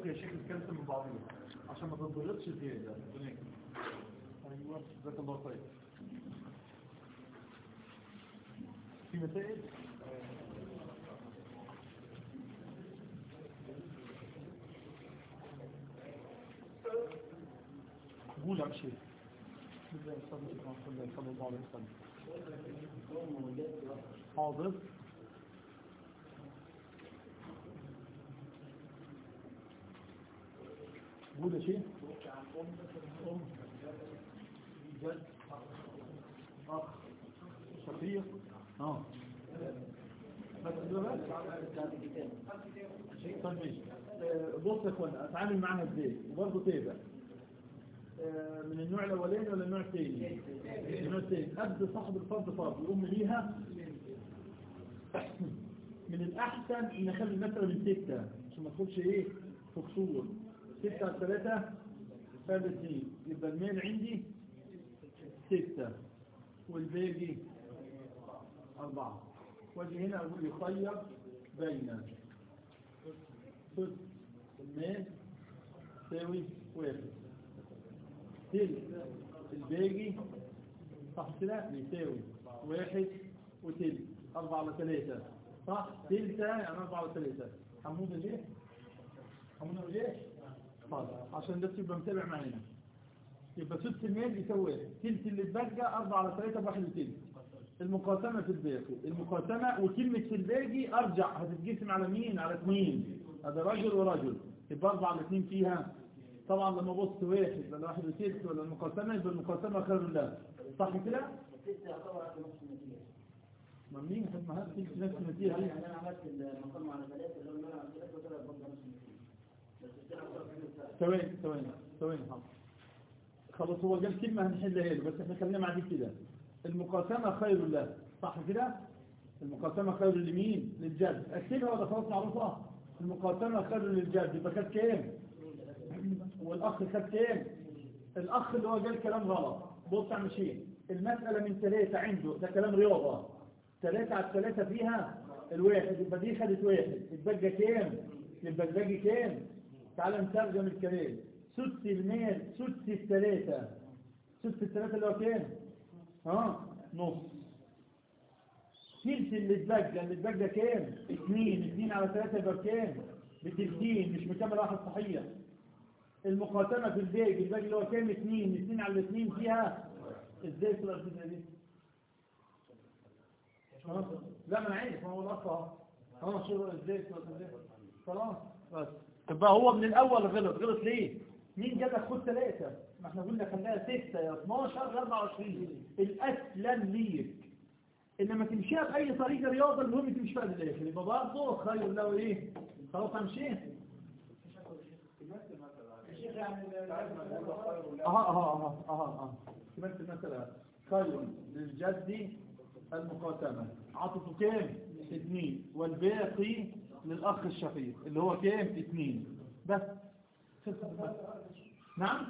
فك يا شيخ الكلمة من بعضها عشان ما تنضغطش زيادة هناك ايوه جزاك الله خير في مسائل قول يا شيخ بسم الله الرحمن الرحيم صلى الله عليه وسلم حاضر قول يا شيخ أم جد أخ شقيق اه بس ده بس طيب ماشي آه، بص يا اخوانا اتعامل معاها ازاي وبرضه تابع آه، من النوع الاولاني ولا النوع الثاني من النوع الثاني ابدا صاحب الفرد فرد يقوم ليها من الاحسن ان اخلي المساله من سته عشان ما تدخلش ايه في كسور ستة على ثلاثة فرد اثنين يبقى الميل عندي ستة والباقي أربعة واجي هنا أقول يخير بين ثلث الميل تساوي واحد تلت الباقي صح كده يساوي واحد وتلت أربعة على ثلاثة صح تلتة يعني أربعة على ثلاثة حمود ليه؟ حمود ليه؟ طيب عشان بس يبقى متابع معانا يبقى ست الميل يساوي واحد تلت اللي اتبقى أربعة على ثلاثة بواحد وتلت المقاسمة في الباقي المقاسمة وكلمة في الباقي أرجع هتتقسم على مين؟ على اثنين هذا رجل ورجل يبقى أربعة على اثنين فيها طبعا لما بص واحد ولا واحد وتلت ولا المقاسمة يبقى المقاسمة خير الله صح كده؟ ست يعتبر على نص النتيجة ما مين حد ما هات تلت نفس النتيجة دي يعني أنا عملت المقام على ثلاثة اللي هو المنع على ثلاثة وطلع برضه نص النتيجة بس ست يعتبر في النص ثواني ثواني ثواني حاضر خلاص هو قال كلمة هنحلها له بس احنا خلينا مع دي كده المقاسمة خير الله صح كده المقاسمة خير لمين للجد اكتبها ولا خلاص معروفة المقاسمة خير للجد يبقى خد كام والاخ خد كام الاخ اللي هو قال كلام غلط بص عم شيء المسألة من ثلاثة عنده ده كلام رياضة ثلاثة على ثلاثة فيها الواحد يبقى دي خدت واحد يتبقى كام يبقى الباقي كام تعال نترجم الكلام سدس المال سدس الثلاثة سدس الثلاثة اللي هو كام ها نص تلت اللي اتبقى اللي اتبقى كام اثنين اثنين على ثلاثة يبقى كام بتلتين مش مكمل واحد صحيح المقاسمة في الباقي الباقي اللي هو كام اثنين اثنين على الاثنين فيها ازاي تبقى الفكرة دي ها؟ لا ما انا عارف ما هو الاخ اهو اه شو ازاي تبقى ازاي خلاص بس تبقى هو من الاول غلط غلط ليه مين قال لك خد ثلاثة ما احنا قلنا خليها ستة يا 12 يا 24 الاسلم ليك انما تمشيها باي طريقه رياضه المهم تمشي فيها للاخر يبقى برضه خير له ايه خلاص همشي اها اها اها اها اها تمثل مثلا خير للجد المقاسمه عطفه كام اثنين والباقي للاخ الشقيق اللي هو كام اثنين بس نعم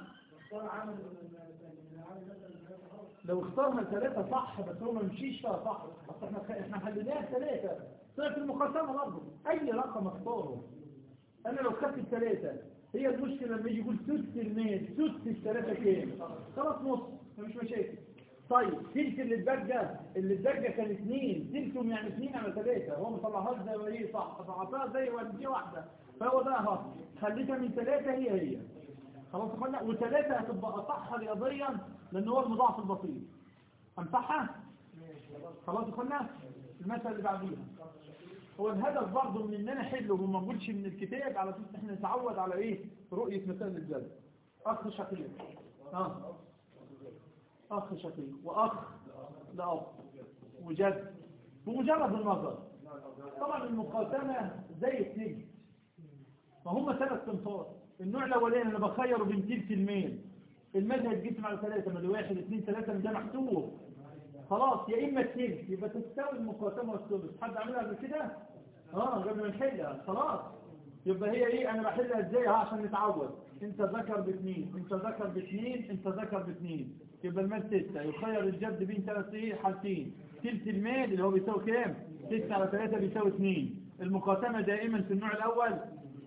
لو اخترنا ثلاثة صح بس هو ما مشيش فيها صح اصل احنا احنا حليناها ثلاثة طلعت المقاسمة برضه اي رقم اختاره انا لو خدت الثلاثة هي المشكلة لما يجي يقول سدس الميل سدس الثلاثة كام خلاص نص مفيش مشاكل طيب تلك اللي اتبقى اللي اتبقى كان اثنين تلكم يعني اثنين على ثلاثة هو مطلعهاش زي ما هي صح فعطاها زي ودي واحدة فهو ده اهو خليتها من ثلاثة هي هي خلاص قلنا وثلاثة هتبقى أصح رياضيا لأن هو المضاعف البسيط أمسحها خلاص قلنا المثل اللي بعديها هو الهدف برضه من ان انا احله وما نقولش من الكتاب على اساس احنا نتعود على ايه رؤية مثال الجد اخ شقيق اه اخ شقيق واخ لأب وجد بمجرد النظر طبعا المقاسمة زي السجن فهم ثلاث تنفار النوع الاولاني انا بخيره بين تلت الميل الميل هيتقسم على ثلاثة من واحد اثنين ثلاثة من ده محسوب خلاص يا اما التلت يبقى تستوي المقاسمة والثلث حد عملها قبل كده اه قبل ما نحلها خلاص يبقى هي ايه انا بحلها ازاي ها عشان نتعود انت ذكر باثنين انت ذكر باثنين انت ذكر باثنين يبقى المال ستة يخير الجد بين ثلاث ايه حالتين تلت المال اللي هو بيساوي كام ستة على ثلاثة بيساوي اثنين المقاسمة دائما في النوع الاول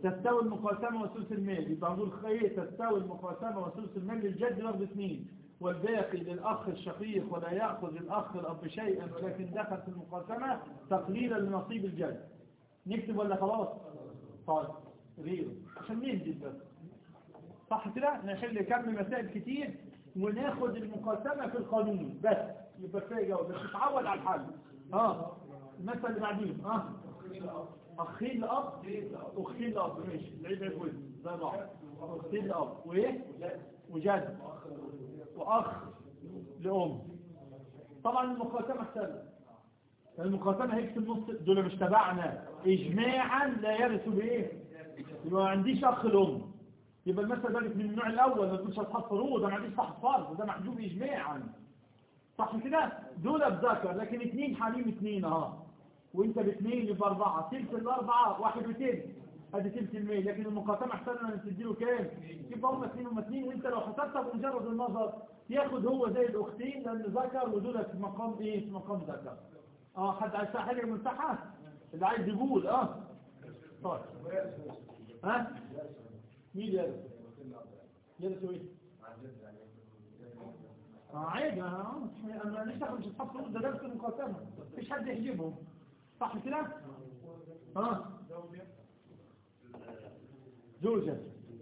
تستوي المقاسمة وثلث المال يبقى نقول خير تستوي المقاسمة وثلث المال للجد ياخذ اثنين والباقي للأخ الشقيق ولا يأخذ الأخ الأب شيئا ولكن دخل في المقاسمة تقليلا لنصيب الجد نكتب ولا خلاص طيب غيره عشان ننجز بس صح كده نحل كم مسائل كتير وناخد المقاسمة في القانون بس يبقى كفايه جواب بس تتعود على الحل اه المثل اللي بعدين اه اخين لاب اختين لاب ماشي العيد عيد ولد زي بعض اختين لاب وايه وجد واخ لام طبعا المقاسمة احسن المقاسمة هيك في النص دول مش تبعنا اجماعا لا يرثوا بايه يبقى ما عنديش اخ الام يبقى المثل ده من النوع الاول ما تقولش اصحاب فروض انا ما عنديش صاحب فرض ده محجوب اجماعا صح كده دول بذكر لكن اثنين حليم اثنين اهو وانت باثنين يبقى اربعه تلت الاربعه واحد وتلت ادي تلت الميل لكن المقاسمه احسن ان تديله كام يبقى هم اثنين هم اثنين وانت لو حسبتها بمجرد النظر ياخد هو زي الاختين لان ذكر ودول في مقام ايه في مقام ذكر اه حد عايز حاجه من تحت اللي عايز يقول اه طيب ها مين يرث يرثوا ايه اه عادي اه انا ليش اخد مش اصحاب فلوس ده درس المقاسمه مفيش حد يحجبهم صح كده اه زوجة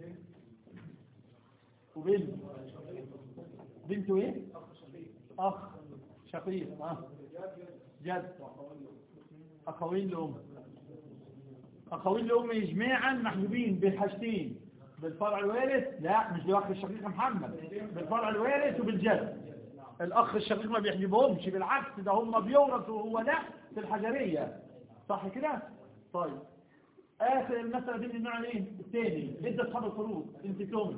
وبنت بنت ايه اخ شقيق اه جد اخوين لام اخوين لام اجماعا محجوبين بالحاجتين بالفرع الوارث لا مش بالاخ الشقيق محمد بالفرع الوارث وبالجد الاخ الشقيق ما بيحجبهمش بالعكس ده هم بيورثوا هو ده في الحجريه صح كده طيب اخر المساله دي من النوع ايه الثاني ادى اصحاب الفروض انت توم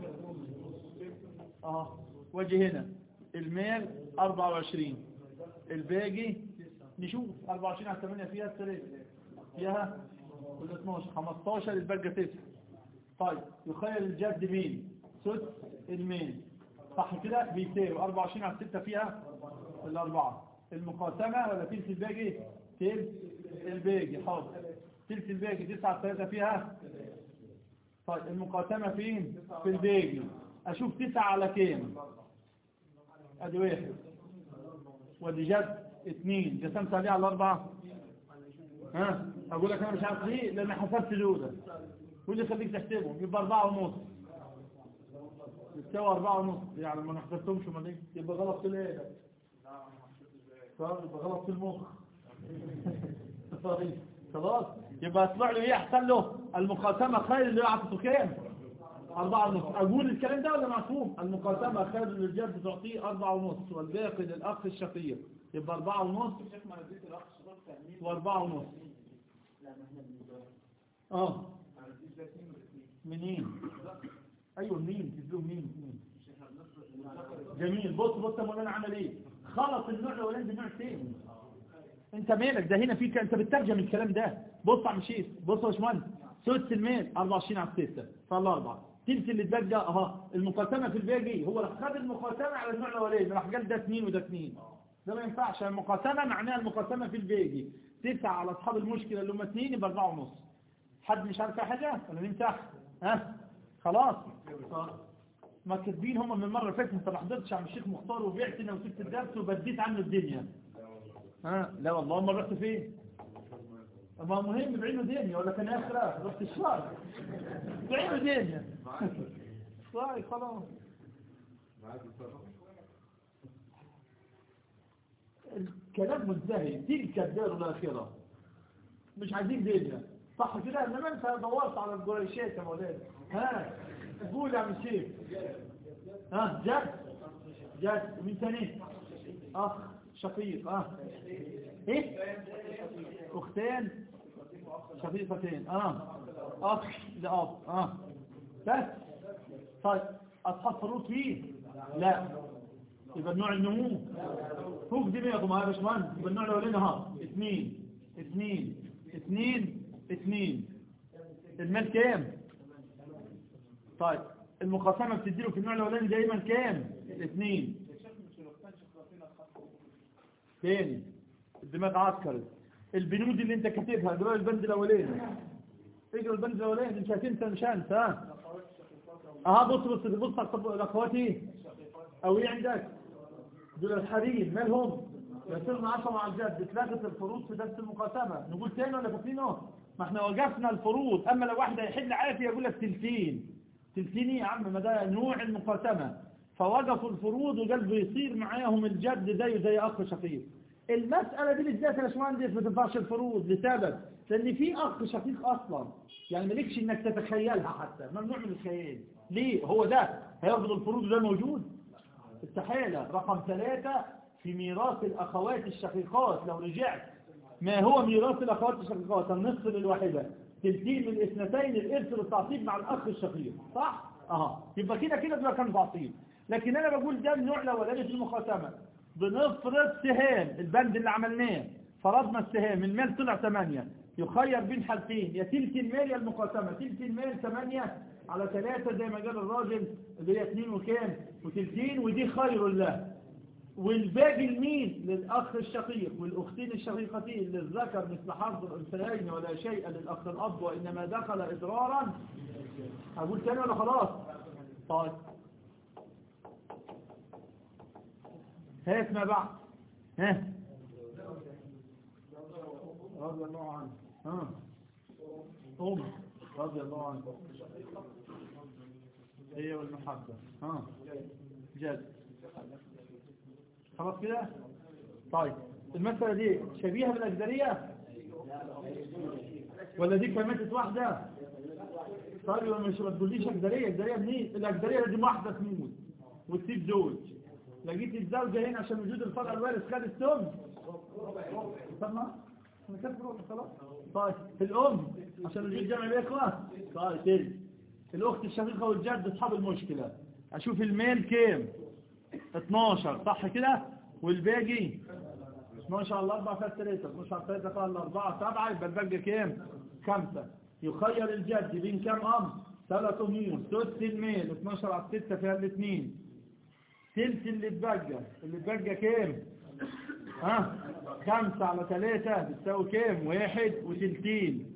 اه واجي هنا المال 24 الباقي نشوف 24 على 8 فيها الثلاثه فيها ولا 12 15 الباقي 9 طيب يخيل الجد مين سدس الميل صح كده بيساوي 24 على 6 فيها الأربعة المقاسمة ولا تلت الباقي تلت الباقي حاضر تلت الباقي 9 على 3 فيها طيب المقاسمة فين في الباقي أشوف 9 على كام أدي واحد ودي جد اثنين جسمت عليه على الأربعة ها أقول لك أنا مش عارف ليه لأن حسبت جودة واللي خليك تحسبهم يبقى أربعة ونص يستوى أربعة ونص يعني ما نحسبتهمش ما ليه يبقى غلط في الايه يبقى غلط في المخ طيب خلاص يبقى اطلع له ايه احسن له المقاسمة خير اللي يعطته كام أربعة ونص أقول الكلام ده ولا مفهوم المقاسمة خير للجد تعطيه أربعة ونص والباقي للأخ الشقيق يبقى أربعة ونص وأربعة ونص اه منين ايوه مين تدلوه مين مين جميل بص بص يا مولانا عمل ايه خلط النوع الاولاني بالنوع الثاني انت مالك ده هنا فيك انت بتترجم الكلام ده بص على مشيت بص يا باشمهندس سدس المال 24 على 6 صار 4 تلت اللي اتبقى اها المقاسمه في الباقي هو راح خد المقاسمه على النوع الاولاني راح قال ده 2 وده 2 ده ما ينفعش المقاسمه معناها المقاسمه في الباقي 9 على اصحاب المشكله اللي هم 2 يبقى 4 ونص حد مش عارف حاجه ولا نمسح ها خلاص ما كاتبين هم من المره اللي فاتت انت ما حضرتش عم الشيخ مختار وبعتنا وسبت الدرس وبديت عنه الدنيا ها لا والله ما رحت فين ما مهم بعينه دنيا ولا كان اخره رحت الشارع بعينه دنيا طيب خلاص الكلام منتهي تلك الدار الاخره مش عايزين دنيا صح كده انما انت دورت على الجريشات يا مولانا ها قول يا عم الشيخ ها جد جد ومين تاني اخ شقيق اه ايه اختين شقيقتين اه اخ لاب اه بس طيب اصحاب فروض فيه لا يبقى النوع النمو فوق دماغهم يا باشمهندس يبقى النوع الاولاني ها اثنين اثنين اثنين اثنين المال كام طيب المقاسمة بتديله في النوع الاولاني دايما كام اثنين تاني الدماغ عسكري البنود اللي انت كاتبها دول البند الاولاني اجروا البند الاولاني مش هتنسى مش هنسى ها اه بص بص بص على الطب- الاخوات ايه او ايه عندك دول الحريم مالهم يصيرنا عشرة مع الجد اتلغت الفروض في درس المقاسمة نقول تاني ولا فاكرينه ما احنا وقفنا الفروض اما لو واحد هيحل عافية يقول لك تلتين تلتين ايه يا عم ما ده نوع المقاسمة فوقفوا الفروض وقال بيصير معاهم الجد زيه زي اخ شقيق المسألة دي بالذات يا باشمهندس ما تنفعش الفروض لسبب لان في اخ شقيق اصلا يعني مالكش انك تتخيلها حتى ممنوع من الخيال ليه هو ده هياخد الفروض وده موجود استحالة رقم ثلاثة في ميراث الأخوات الشقيقات لو رجعت ما هو ميراث الأخوات الشقيقات النصف للواحدة تلتين من الاثنتين الإرث للتعصيب مع الأخ الشقيق صح؟ أها يبقى كده كده ده كان تعصيب لكن أنا بقول ده النوع الأولاني في المخاتمة بنفرض سهام البند اللي عملناه فرضنا السهام المال طلع 8 يخير بين حالتين يا تلت المال يا المقاسمة تلت المال 8 على 3 زي ما قال الراجل اللي هي 2 وكام وتلتين ودي خير له والباقي لمين للأخ الشقيق والأختين الشقيقتين للذكر مثل حظ الأنثيين ولا شيء للأخ الأب وإنما دخل إضرارا أقول تاني ولا خلاص طيب هات ما بعد ها رضي الله عنه ها أم رضي الله عنه هي والمحبة ها جد خلاص كده طيب المسألة دي شبيهة بالأجدرية ولا دي كلمات واحدة طيب يبقى مش ما تقوليش أجدرية أجدرية منين الأجدرية لازم واحدة تموت وتسيب زوج لقيت الزوجة هنا عشان وجود الفرع الوارث خد السم سمع انا كاتب روحي خلاص طيب الأم عشان وجود جمع الإخوة طيب كده الأخت الشقيقة والجد أصحاب المشكلة أشوف الميل كام 12 صح كده والباقي 12 على 4 فيها 3 12 على 3 فيها 4 7 يبقى الباقي كام 5 يخير الجد بين كام امر ثلاث امور ثلث الميل 12 على 6 فيها الاثنين ثلث اللي اتبقى اللي اتبقى كام ها 5 على 3 بتساوي كام واحد وثلثين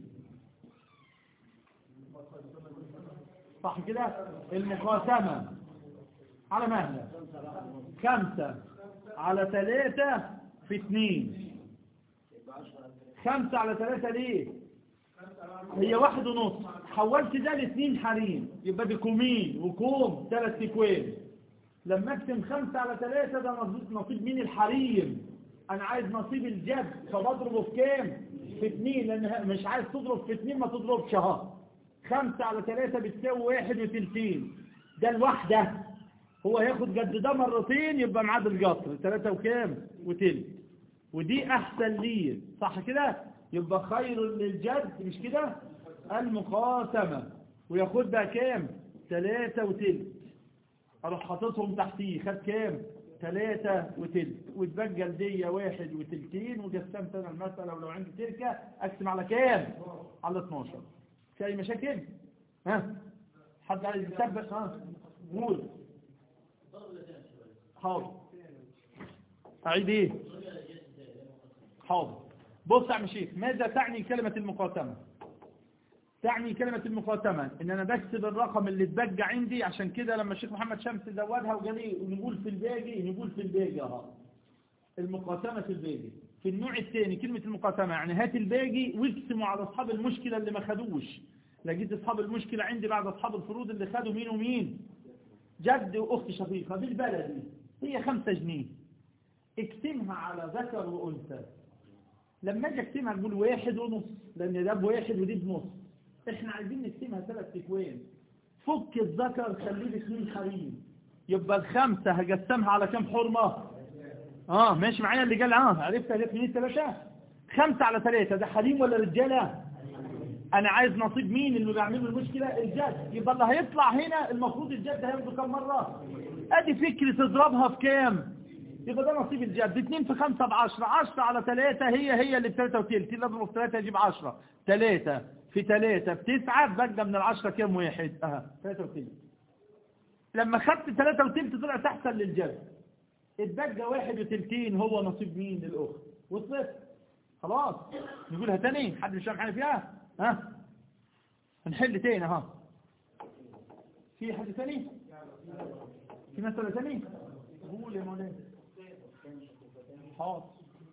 صح كده المقاسمة على مهلة خمسة على ثلاثة في اثنين خمسة على ثلاثة ليه هي واحد ونص حولت ده لاثنين حريم يبقى دي كومين وكوم ثلاث تكوين لما اكتم خمسة على ثلاثة ده نصيب- نصيب مين الحريم انا عايز نصيب الجد فبضربه في كام في اثنين لان مش عايز تضرب في اثنين ما تضربش اهو خمسة على ثلاثة بتساوي واحد وثلثين ده الواحدة هو هياخد جد ده مرتين يبقى معاد القطر ثلاثة وكام وتلت ودي احسن ليه صح كده يبقى خير للجد مش كده المقاسمة وياخدها كام ثلاثة وتلت اروح حاططهم تحتيه خد كام ثلاثة وتلت وتبقى لدي واحد وتلتين وقسمت انا المسألة ولو عندي تركة اقسم على كام على 12 في اي مشاكل ها حد عايز يثبت ها قول حاضر اعيد ايه حاضر بص يا عم شيخ ماذا تعني كلمة المقاسمة تعني كلمة المقاسمة ان انا بكتب الرقم اللي اتبقى عندي عشان كده لما الشيخ محمد شمس زودها وقال لي نقول في الباقي نقول في الباقي اهو المقاسمة في الباقي في النوع الثاني كلمة المقاسمة يعني هات الباقي واقسموا على اصحاب المشكلة اللي ما خدوش لقيت اصحاب المشكلة عندي بعد اصحاب الفروض اللي خدوا مين ومين جد واخت شقيقة بالبلدي هي خمسة جنيه اقسمها على ذكر وانثى لما اجي اقسمها نقول واحد ونص لان ده بواحد ودي بنص احنا عايزين نقسمها ثلاث تكوين فك الذكر خليه باثنين حريم يبقى الخمسة هقسمها على كم حرمة اه ماشي معايا اللي قال اه عرفت هدف منين ثلاثة خمسة على ثلاثة ده حريم ولا رجالة انا عايز نصيب مين اللي بيعملوا المشكلة الجد يبقى اللي هيطلع هنا المفروض الجد هياخده كم مرة ادي فكرة تضربها في كام يبقى ده نصيب الجد اتنين في خمسة بعشرة عشرة على ثلاثة هي هي اللي بثلاثة وتلت اللي اضرب في ثلاثة يجيب عشرة ثلاثة في ثلاثة بتسعة بقى من العشرة كام واحد اه ثلاثة وتلت لما خدت ثلاثة وتلت طلعت احسن للجد اتبقى واحد وتلتين هو نصيب مين للاخت وصلت خلاص نقولها تاني حد مش فاهم حاجه فيها ها هنحل تاني ها في حد تاني في مسألة تاني قول يا مولانا حاضر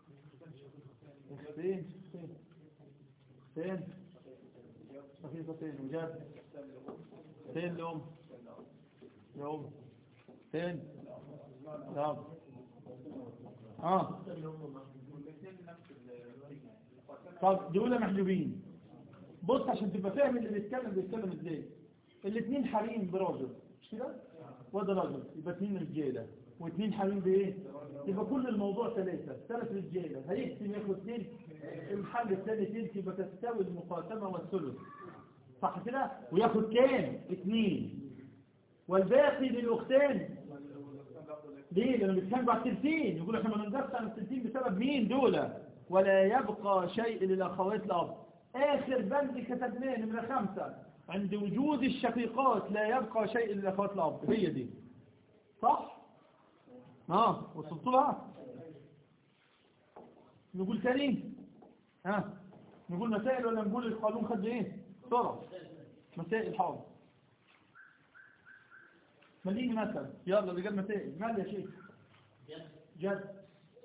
اختين اختين اختين خفيفتين وجاب اختين لأم يا أم اختين يلا اه طب دول محجوبين بص عشان تبقى فاهم اللي بيتكلم بيتكلم ازاي الاثنين حريم براجل مش كده وده راجل يبقى اثنين رجاله واثنين حريم بايه يبقى كل الموضوع ثلاثه ثلاث رجاله هيقسم ياخد اثنين الحل الثاني تلت يبقى تستوي المقاسمه والثلث صح كده وياخد كام اثنين والباقي للاختين ليه لانه بيتكلم بعد التلتين يقول احنا ما ننقص عن التلتين بسبب مين دول ولا يبقى شيء للاخوات الاب اخر بند كتبناه نمره خمسة عند وجود الشقيقات لا يبقى شيء للاخوات الاب هي دي صح اه وصلت لها نقول تاني ها نقول مسائل ولا نقول القانون خد ايه بسرعه مسائل حاضر مليني مثلا يلا اللي قال مسائل مال يا شيخ جد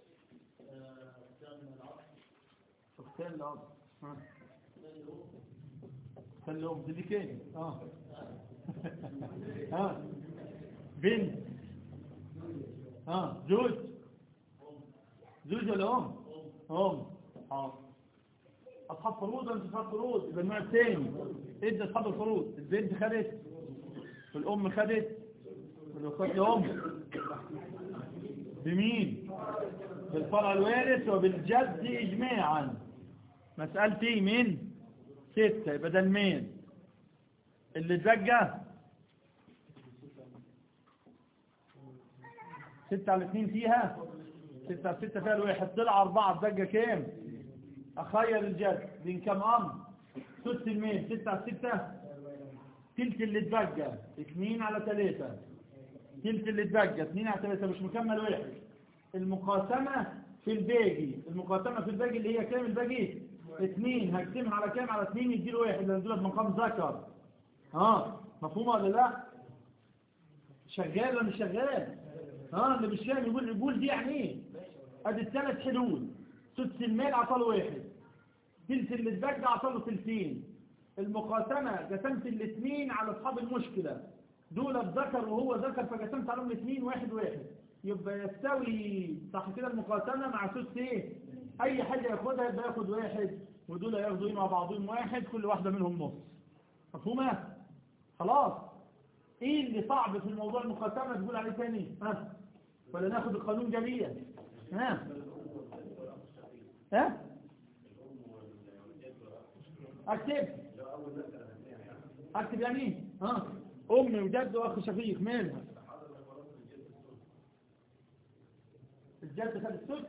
اختار الأرض ها خلهم دي كام اه ها بنت ها زوج زوج ولا ام ام اه اصحاب فروض ولا مش اصحاب فروض يبقى النوع الثاني ادي اصحاب الفروض البنت خدت والام خدت والاخوات الام بمين بالفرع الوارث وبالجد اجماعا مسألتي من ستة يبقى ده المين اللي اتبقى ستة على اثنين فيها ستة على ستة فيها الواحد طلع أربعة اتبقى كام أخير الجد بين كام أمر ست المين ستة على ستة تلت اللي اتبقى اثنين على ثلاثة تلت اللي اتبقى اثنين على ثلاثة مش مكمل واحد المقاسمة في الباقي المقاسمة في الباقي اللي هي كام الباقي اثنين هقسمها على كام على اثنين يديله واحد لان دول بمقام ذكر اه مفهومه ولا لا شغال ولا مش شغال اه اللي مش فاهم يقول يقول دي يعني ايه ادي الثلاث حلول سدس المال عطاله واحد تلت اللي اتبقى عطاله تلتين المقاسمة قسمت الاثنين على اصحاب المشكلة دول بذكر وهو ذكر فقسمت عليهم الاثنين واحد واحد يبقى يستوي صح كده المقاسمة مع سدس ايه اي حاجة ياخدها يبقى ياخد واحد ودول ياخدوا ايه مع بعضهم واحد كل واحدة منهم نص مفهومة خلاص ايه اللي صعب في الموضوع المقاسمة تقول عليه تاني ها ولا ناخد القانون جميعا ها ها اكتب اكتب يعني ها امي وجد واخ شقيق مالها الجد خد السدس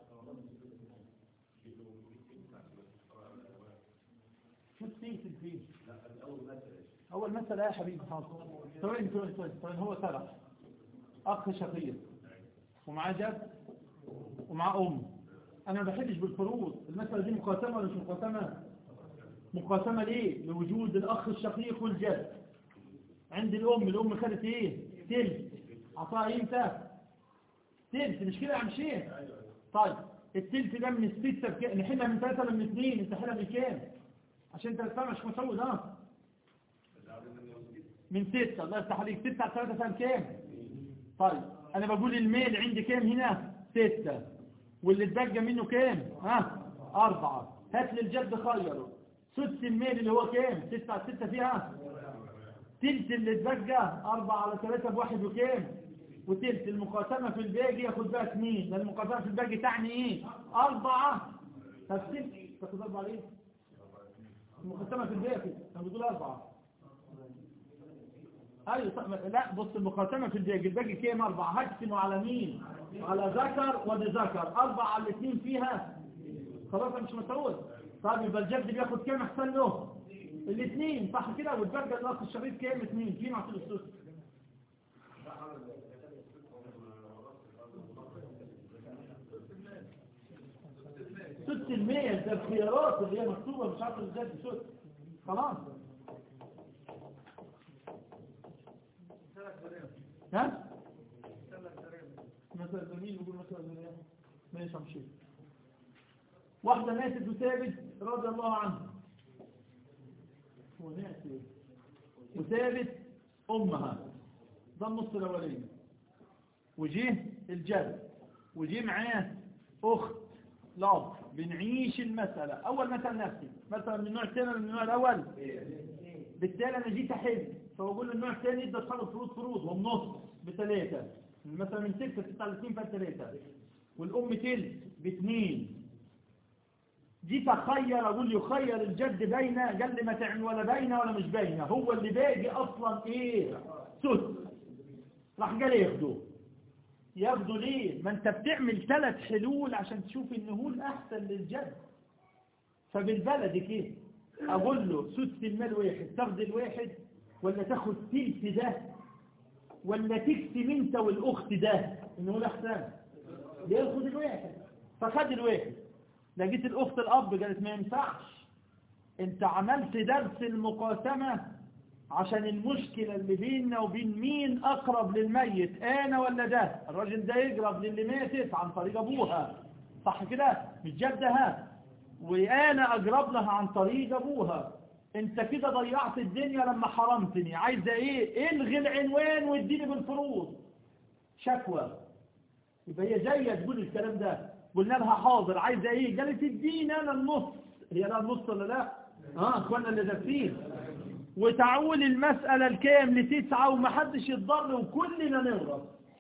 شو تسيب تنفيذ اول مسألة يا حبيبي حاضر ثواني ثواني ثواني ثواني هو سرح اخ شقيق ومعاه جد ومعاه ام انا ما بحبش بالفروض المسألة دي مقاسمة ولا مش مقاسمة مقاسمة ليه لوجود الاخ الشقيق والجد عند الام الام خدت ايه تلت عطاها امتى تلت مش كده يا عم شيخ طيب التلت ده من الستة بكام نحلها من ثلاثة ولا من اثنين انت حلها من كام عشان انت تفهم مش مسعود اه من ستة الله يفتح عليك ستة على ثلاثة فهم كام طيب انا بقول الميل عندي كام هنا ستة واللي اتبقى منه كام ها اربعة هات لي الجد خيره سدس الميل اللي هو كام ستة على ستة فيها تلت اللي اتبقى اربعة على ثلاثة بواحد وكام وتلت المقاسمة في الباقي ياخد بقى اثنين لان المقاسمة في الباقي تعني ايه اربعة تفسير تاخد اربعة ليه المقاسمة في الباقي انا بتقول اربعة ايوه صح لا بص المقاسمة في الباقي الباقي كام اربعة هقسمه على مين على ذكر ودي ذكر اربعة على الاثنين فيها خلاص أنا مش مسعود طيب يبقى الجد بياخد كام احسن له الاثنين صح كده والباقي الاخ الشريف كام اثنين في معطي السدس سدس المية ده الخيارات اللي هي مكتوبة مش عارف ازاي بسدس خلاص ها مثلا زميل يقول مثلا زميل ماشي امشي واحدة ماتت وثابت رضي الله عنها ونأتي وثابت أمها ده النص الأولاني وجيه الجد وجيه معاه أخت لاب بنعيش المسألة أول مثل نفسي مثلا من النوع الثاني ولا من النوع الأول بالتالي أنا جيت أحل فبقول النوع الثاني يبدأ تخلص فروض فروض والنص بثلاثة مثلا من ستة ستة على اثنين فثلاثة والأم تلت باثنين جيت أخير أقول يخير الجد بين قال لي ما تعمل ولا بين ولا مش بين هو اللي باقي أصلا إيه سد راح قال ياخدوه ياخدوا ليه ما انت بتعمل ثلاث حلول عشان تشوف ان هو الاحسن للجد فبالبلد كده اقول له سدس المال واحد تاخد الواحد ولا تاخد تلت ده ولا تكتم انت والاخت ده ان هو الاحسن ياخد الواحد فخد الواحد لقيت الاخت الاب قالت ما ينفعش انت عملت درس المقاسمه عشان المشكلة اللي بيننا وبين مين أقرب للميت أنا ولا ده الراجل ده يقرب للي ماتت عن طريق أبوها صح كده مش جدها وأنا أقرب لها عن طريق أبوها أنت كده ضيعت الدنيا لما حرمتني عايزة إيه إلغي العنوان واديني بالفروض شكوى يبقى هي جاية تقول الكلام ده قلنا لها حاضر عايزة إيه قالت اديني أنا النص هي لا النص ولا لا اه اخوانا اللي دافين وتعول المسألة الكام لتسعة ومحدش يتضر وكلنا نغرب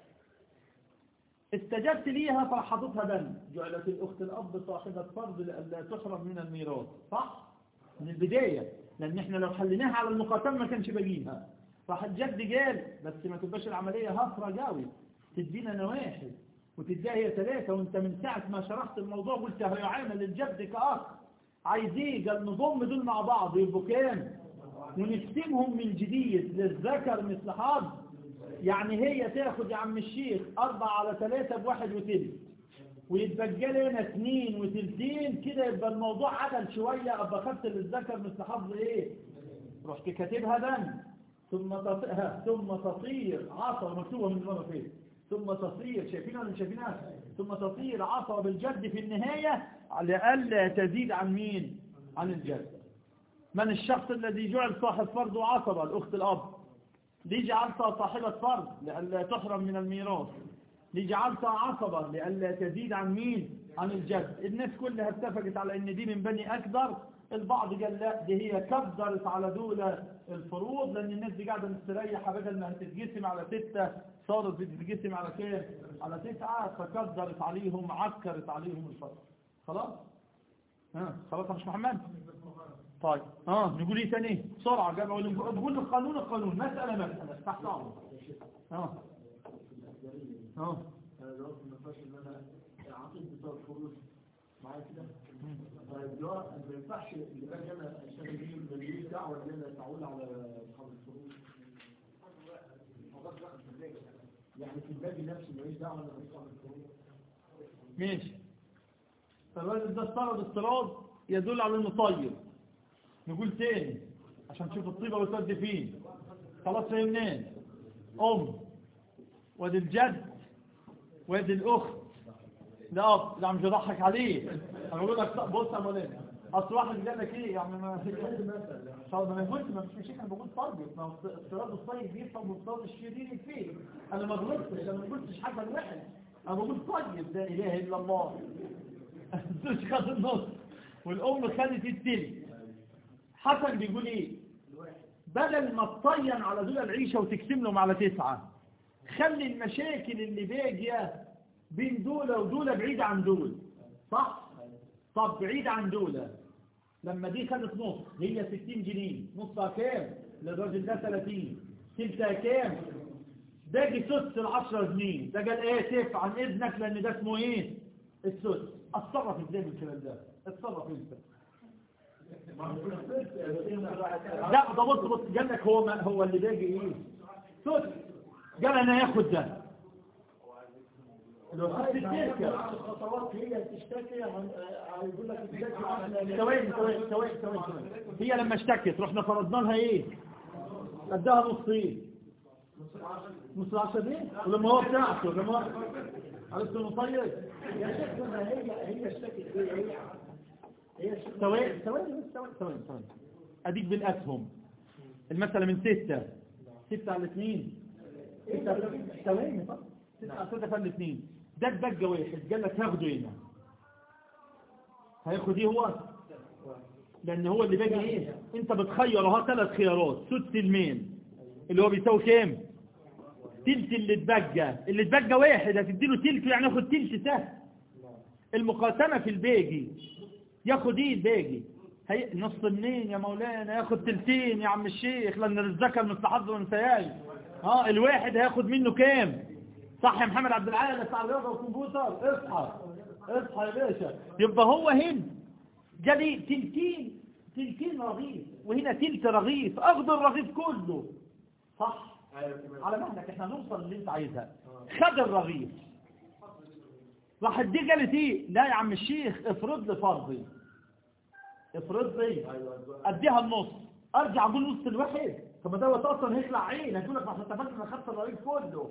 استجبت ليها فحطتها دم جعلت الأخت الأب صاحبة فرض لألا تحرم من الميراث صح؟ من البداية لأن احنا لو حليناها على المقاتمة ما كانش باقيها راح الجد قال بس ما تبقاش العملية هفرة قوي تدينا انا واحد وتديها هي ثلاثة وانت من ساعة ما شرحت الموضوع قلت هيعامل الجد كأخ عايز ايه قال نضم دول مع بعض يبقوا كام ونقسمهم من جديد للذكر مثل حظ يعني هي تاخد يا عم الشيخ أربعة على ثلاثة بواحد وتلت ويتبقى لنا اثنين وتلتين كده يبقى الموضوع عدل شوية أبقى خدت للذكر مثل حظ ايه رحت كاتبها دم ثم تصير ثم تصير عصا مكتوبة من مرة فين ثم تصير شايفينها ولا مش شايفينها ثم تصير عصا بالجد في النهاية لألا تزيد عن مين عن الجد من الشخص الذي جعل صاحب فرض وعصبة الأخت الأب ليه جعلتها صاحبة فرض لألا تحرم من الميراث ليه جعلتها عصبة لألا تزيد عن مين عن الجد الناس كلها اتفقت على ان دي من بني أكبر البعض قال لا دي هي كبرت على دول الفروض لأن الناس دي قاعدة مستريحة بدل ما هتتقسم على ستة صارت بتتقسم على كام على تسعة فكبرت عليهم عكرت عليهم الفرض خلاص ها خلاص يا مش محمد طيب اه نقول ايه تاني بسرعة جمع نقول القانون القانون مسألة مسألة تحت امر اه اه انا دلوقتي ما ينفعش ان انا اعطيك بطاقه فلوس معايا كده طيب دلوقتي ما ينفعش اللي باجي انا اشتغل بيه ماليش دعوه ان انا اتعول على اصحاب الفلوس يعني في الباقي نفسه ماليش دعوه ان انا اصحاب الفلوس ماشي فالراجل ده افترض افتراض يدل على انه طيب نقول تاني عشان تشوف الطيبة وتودي فين خلاص فهمناه ام وادي الجد وادي الاخت ده اب ده مش بضحك عليه انا بقول لك بص يا مولانا اصل واحد قال لك ايه يعني ما طب ما قلت ما مش مشيك انا بقول فرض ما هو افتراض الطيب بيفهم وافتراض الشرير فين انا ما غلطتش انا ما قلتش حاجه الواحد انا بقول طيب لا اله الا الله الزوج خد النص والام خدت التلت حسن بيقول ايه بدل ما تطين على دول العيشة وتقسم لهم على تسعة خلي المشاكل اللي باقية بين دول ودول بعيد عن دول صح طب بعيد عن دول لما دي خدت نص هي 60 جنيه نصها كام للراجل ده 30 تلتها كام باقي سدس ال 10 جنيه ده قال اسف عن اذنك لان ده اسمه ايه السدس اتصرف ازاي بالكلام ده اتصرف انت لا ده بص بص قال لك هو ما هو اللي باقي ايه سدس قال انا هاخد ده لو خدت التركه الخطوات هي تشتكي عن هيقول لك تشتكي عن ثواني ثواني ثواني ثواني هي لما اشتكت رحنا فرضنا لها ايه اداها نصين نص العشرة دي ولما هو بتاعته لما هو عرفت المطيب يا شيخ ما هي هي الشكل هي هي هي الشكل ثواني ثواني بس ثواني ثواني ثواني اديك بالاسهم المسألة من ستة ستة على الاثنين ستة على- ثواني طب ستة على ستة على الاثنين ده الدجة واحد قال لك هاخده هنا هياخد ايه هو لان هو اللي باجي ايه انت بتخير اهو ثلاث خيارات سدس المين اللي هو بيساوي كام تلت اللي اتبجى اللي اتبجى واحد هتديله تلت يعني ياخد تلت سهل المقاسمة في الباجي ياخد ايه الباجي هي نص منين يا مولانا ياخد تلتين يا عم الشيخ لان الذكر مستحضر من سياي اه الواحد هياخد منه كام صح يا محمد عبد العال بتاع الرياضه والكمبيوتر اصحى اصحى يا باشا يبقى هو هنا جالي تلتين تلتين رغيف وهنا تلت رغيف اخد الرغيف كله صح ايوه تمام على مهلك احنا نوصل اللي انت عايزها خد الرغيف راح دي قالت ايه لا يا عم الشيخ افرض لي فرضي افرض لي ايوه اديها النص ارجع اقول نص الواحد طب ما دوت اصلا هيطلع عين هتقول لك ما احنا اتفقنا انا خدت الرغيف كله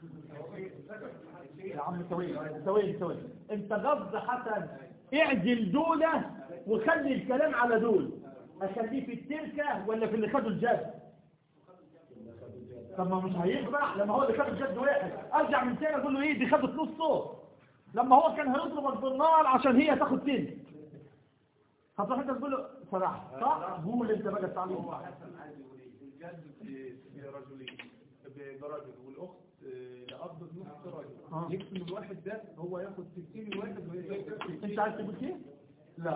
يا عم ثواني ثواني ثواني انت غض حسن اعدل دولة وخلي الكلام على دول اخليه في التركة ولا في اللي خدوا الجد طب ما مش هينفع لما هو اللي خد الجد واحد ارجع من تاني اقول له ايه دي خدت نصه لما هو كان هيضربك بالنار عشان هي تاخد تلت هتروح انت تقول له صراحة صح قول انت بقى التعليم هو حسن عايز يقول ايه الجد برجلين برجل والاخت آه، لأب نص آه. رجل يقسم الواحد ده هو ياخد 60 الواحد وهي تاخد 60 انت عايز تقول ايه لا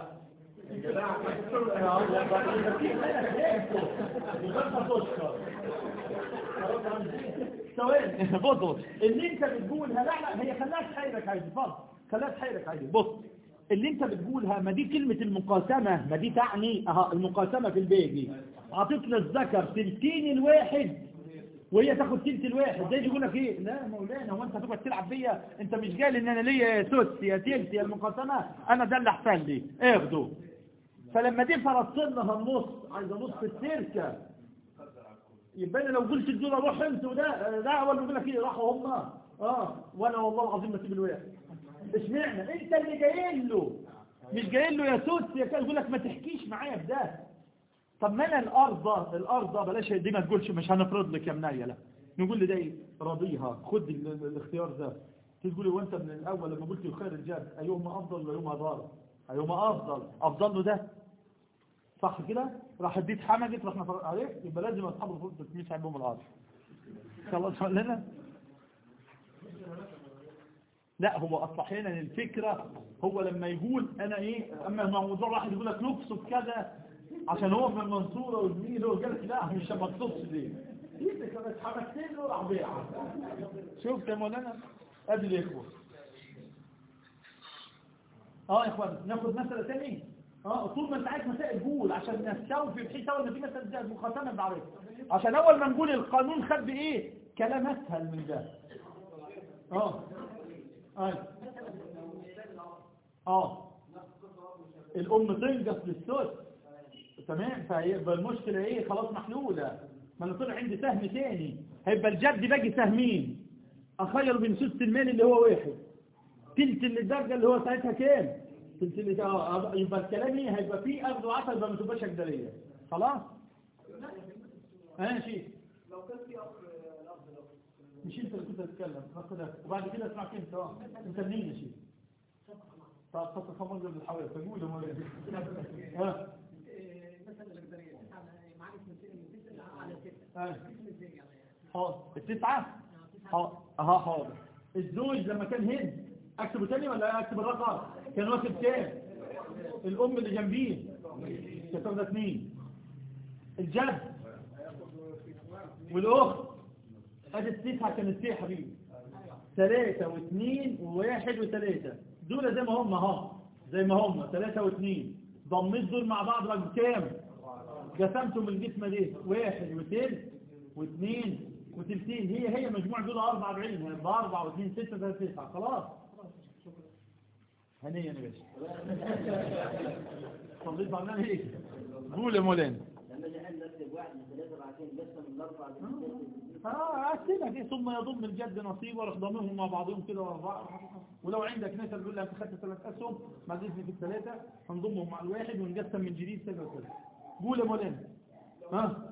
ثواني بص اللي انت بتقولها لا لا هي خلاها تحيرك عايز اتفضل خلاها تحيرك عايز بص اللي انت بتقولها ما دي كلمة المقاسمة ما دي تعني اها المقاسمة في البيجي عطيتنا الذكر تلتين الواحد وهي تاخد تلت الواحد زي يقول لك ايه لا يا مولانا هو انت هتقعد تلعب بيا انت مش قال ان انا ليا يا سوس يا تلت يا المقاسمة انا ده اللي احسن لي اخده فلما دي فرضت لها النص عايزه نص التركه يبقى انا لو قلت الدول روح انت وده ده اول ما يقول لك ايه راحوا هم اه وانا والله العظيم ما اسيب الواحد اشمعنى انت اللي جاي له مش جاي له يا سوس يا كده يقول لك ما تحكيش معايا بده طب ما انا الارض الارض بلاش دي ما تقولش مش هنفرض لك يا منايه لا نقول لي ده ايه راضيها خد ال- ال- الاختيار ده تقول هو انت من الاول لما قلت الخير الجاد ايهما افضل ولا ايهما ضار ايهما افضل افضل له ده صح كده راح اديت حمجت رحنا فرق عليه يبقى لازم اصحاب الفرصه تمشي عندهم الارض خلاص لنا لا هو اصل احيانا الفكره هو لما يقول انا ايه اما موضوع واحد يقول لك نقصد كذا عشان هو من المنصوره وزميله قال لك لا مش ما تقصدش دي انت كده اتحمست له راح بيعها شفت يا مولانا ادي الاخوه اه يا اخوان ناخد مساله ثانيه اه طول ما انت عايز مسائل قول عشان نستوفي بحيث اول ما في مساله زي المخاطبه بعرفها عشان اول ما نقول القانون خد بايه كلام اسهل من ده اه اه اه الام تنقص للسوس تمام فهيبقى المشكله ايه خلاص محلوله ما انا طلع عندي سهم تاني هيبقى الجد باقي سهمين اخير بين سدس المال اللي هو واحد تلت اللي الدرجه اللي هو ساعتها كام تلت اللي اه يبقى الكلام ايه هيبقى فيه اخذ وعطا يبقى ما تبقاش اجدريه خلاص ماشي مش انت اللي كنت هتتكلم بس كده وبعد كده اسمعك انت اه انت منين يا شيخ طب خط خمر قبل الحوالي فقول يا مولانا ها ها حاضر التسعة حاضر اها حاضر الزوج لما كان هند اكتبه تاني ولا اكتب الرقم كان واخد كام الام اللي جنبيه كانت واخده اثنين الجد والاخت ادي التسعة كانت ايه يا حبيبي ثلاثة واثنين وواحد وثلاثة دول زي ما هم اهو زي ما هم ثلاثة واثنين ضميت دول مع بعض رقم كام قسمتم الجسم دي واحد وثلث واثنين وثلثين هي هي مجموع دول 44 هيبقى 4 واثنين 6 3 9 خلاص هنيا يا باشا صليت على النبي ايه قول يا مولانا لما جعل نفسه واحد من ثلاثة ركعتين قسم الأربعة اه قسمها كده ثم يضم الجد نصيبه ويروح ضامنهم مع بعضهم كده ورا بعض ولو عندك ناس تقول لها انت خدت ثلاث اسهم ما تزني في الثلاثه هنضمهم مع الواحد ونقسم من جديد كذا وكذا قول يا مولانا ها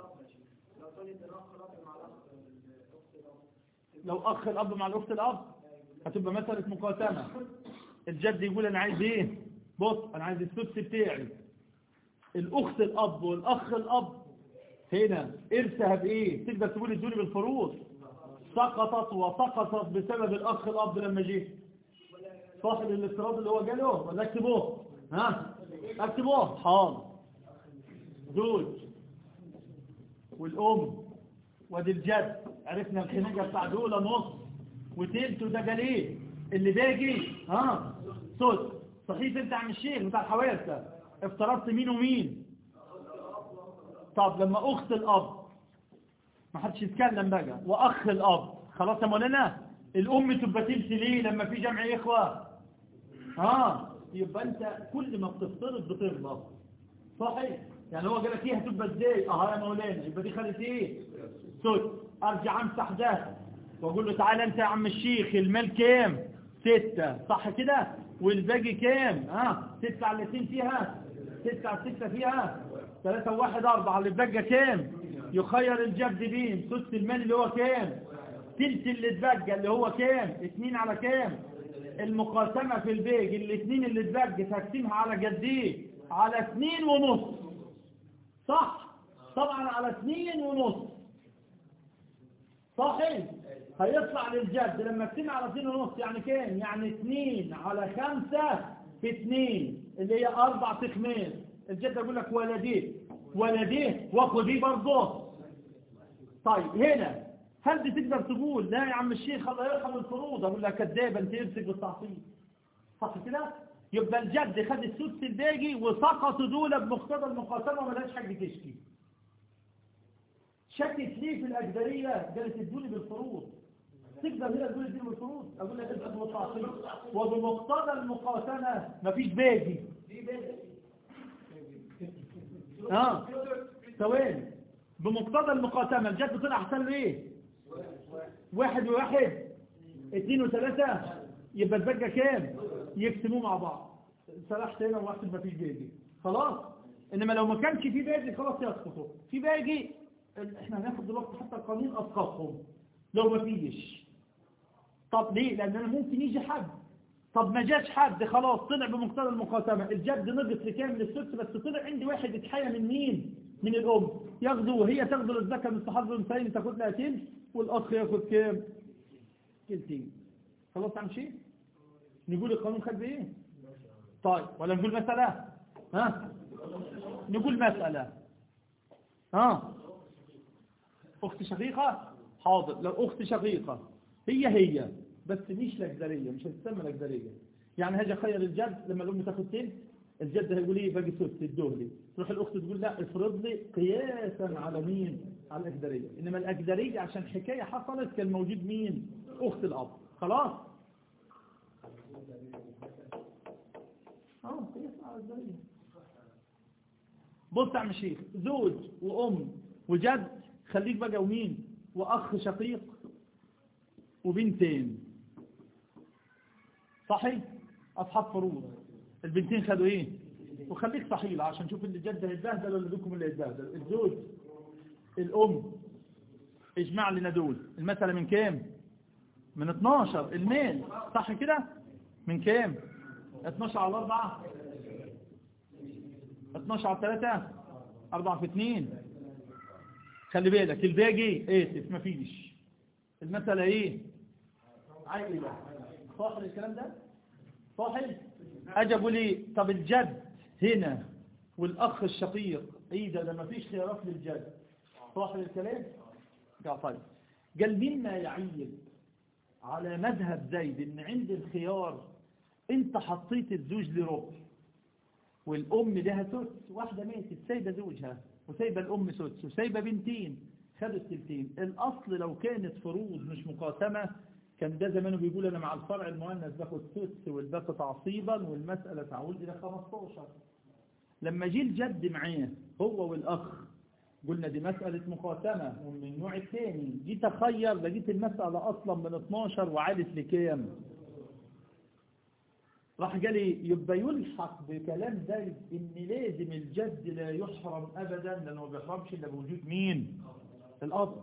لو اخ الاب مع الاخت الاب هتبقى مساله مقاسمه الجد يقول انا عايز ايه بص انا عايز السدس بتاعي الاخت الاب والاخ الاب هنا ارثها بايه تقدر تقول ادوني بالفروض سقطت وسقطت بسبب الاخ الاب لما جه صاحب الافتراض اللي هو جاله ولا اكتبوه ها اكتبوه حاضر زوج والام وادي الجد عرفنا الخناقه بتاع دول نص وتلت وده جاليه اللي باجي ها صوت صحيح انت عم الشيخ بتاع الحوادثه افترضت مين ومين طب لما اخت الاب ما حدش يتكلم بقى واخ الاب خلاص يا مولانا الام تبقى تمشي ليه لما في جمع اخوه اه يبقى انت كل ما بتفترض بترضى صحيح يعني هو قال لك ايه هتبقى ازاي اه يا مولانا يبقى دي خدت ايه صوت ارجع امسح ده واقول له تعالى انت يا عم الشيخ المال كام ستة صح كده والباقي كام ها ستة على الاثنين فيها ستة على ستة فيها ثلاثة وواحد أربعة اللي بقى كام يخير الجد بين سدس المال اللي هو كام تلت اللي اتبقى اللي هو كام اتنين على كام المقاسمة في البيج الاثنين اللي اتبقى تقسيمها على جديه على اثنين ونص صح طبعا على اثنين ونص صحيح هيطلع للجد لما اقسمها على اثنين ونص يعني كام يعني اثنين على خمسة في اثنين اللي هي اربع تخميس الجد يقول لك ولديه ولديه وخذيه برضه طيب هنا هل دي تقدر تقول لا يا عم الشيخ الله يرحم الفروض اقول لك كذاب انت امسك بالتعصيب صح كده يبقى الجد خد السدس الباقي وسقطوا دول بمقتضى المقاسمه وما لهاش حاجه تشكي شكت ليه في الاجدريه قالت ادوني بالفروض تقدر هنا تقول ادوني بالفروض اقول لك انت بالتعصيب وبمقتضى المقاسمه مفيش باقي اه ثواني بمقتضى المقاسمة الجد طلع احسن له ايه واحد وواحد اثنين وثلاثة يبقى البجة كام يقسموه مع بعض سلاح هنا وواحد ما فيش باجي خلاص انما لو ما كانش في باجي خلاص يسقطوا في باجي احنا هناخد دلوقتي حتى القانون اسقطهم لو ما فيش طب ليه لان انا ممكن يجي حد طب ما جاش حد خلاص طلع بمقتضى المقاسمة الجد نقص لكامل السدس بس طلع عندي واحد اتحيى من مين من الأم ياخده وهي تاخده للذكر من الصحاب الأنثيين تاخد لها تلت والأخ ياخد كام تلتين خلاص عم شيء نقول القانون خد بإيه طيب ولا نقول مسألة ها نقول مسألة ها أخت شقيقة حاضر لو أخت شقيقة هي هي بس مش لجدرية مش هتسمى لجدرية يعني هاجي خير الجد لما الأم تاخد تلت الجد هيقول ايه باقي سدس ادوه لي تروح الاخت تقول لا افرض لي قياسا على مين على الاجدريه انما الاجدريه عشان حكايه حصلت كان موجود مين اخت الاب خلاص اه قياس على الاجدريه بص يا عم شيخ زوج وام وجد خليك بقى ومين واخ شقيق وبنتين صحيح اصحاب فروض البنتين خدوا ايه وخليك صحيح عشان شوف اللي جد هيتبهدل ولا بكم اللي هيتبهدل الزوج الام اجمع لنا دول المسألة من كام من 12 الميل صح كده من كام 12 على 4 12 على 3 4 في 2 خلي بالك الباقي اسف مفيش المسألة ايه عائلة صاحب الكلام ده صاحب اجي اقول ايه طب الجد هنا والاخ الشقيق ايه ده ده ما فيش خيارات للجد صاحب الكلام قال طيب قال مما يعيب على مذهب زيد ان عند الخيار انت حطيت الزوج لربع والام لها سدس واحده ماتت سايبه زوجها وسايبه الام سدس وسايبه بنتين خدوا التلتين الاصل لو كانت فروض مش مقاسمه كان ده زمانه بيقول انا مع الفرع المؤنث باخد سدس والباقي تعصيبا والمسألة تعود الى 15 لما جه الجد معاه هو والاخ قلنا دي مسألة مقاسمة ومن النوع الثاني جيت أخير لقيت المسألة أصلا من 12 وعادت لكام راح جالي يبقى يلحق بكلام زيد ان لازم الجد لا يحرم ابدا لانه ما بيحرمش الا بوجود مين الاب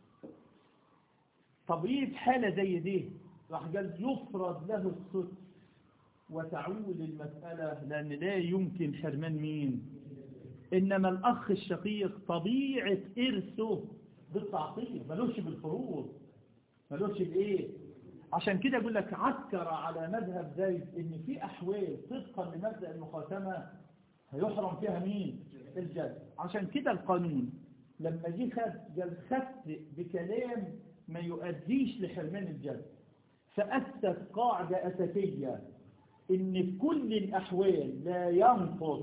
طب ايه في حالة زي دي راح قال يفرض له السدس وتعول المسألة لأن لا يمكن حرمان مين إنما الأخ الشقيق طبيعة إرثه بالتعطيل ملوش بالفروض ملوش بإيه عشان كده يقول لك عسكر على مذهب زيد إن في أحوال طبقا لمبدأ المخاتمة هيحرم فيها مين الجد عشان كده القانون لما جه خد قال خدت بكلام ما يؤديش لحرمان الجد فأسس قاعدة أساسية إن في كل الأحوال لا ينقص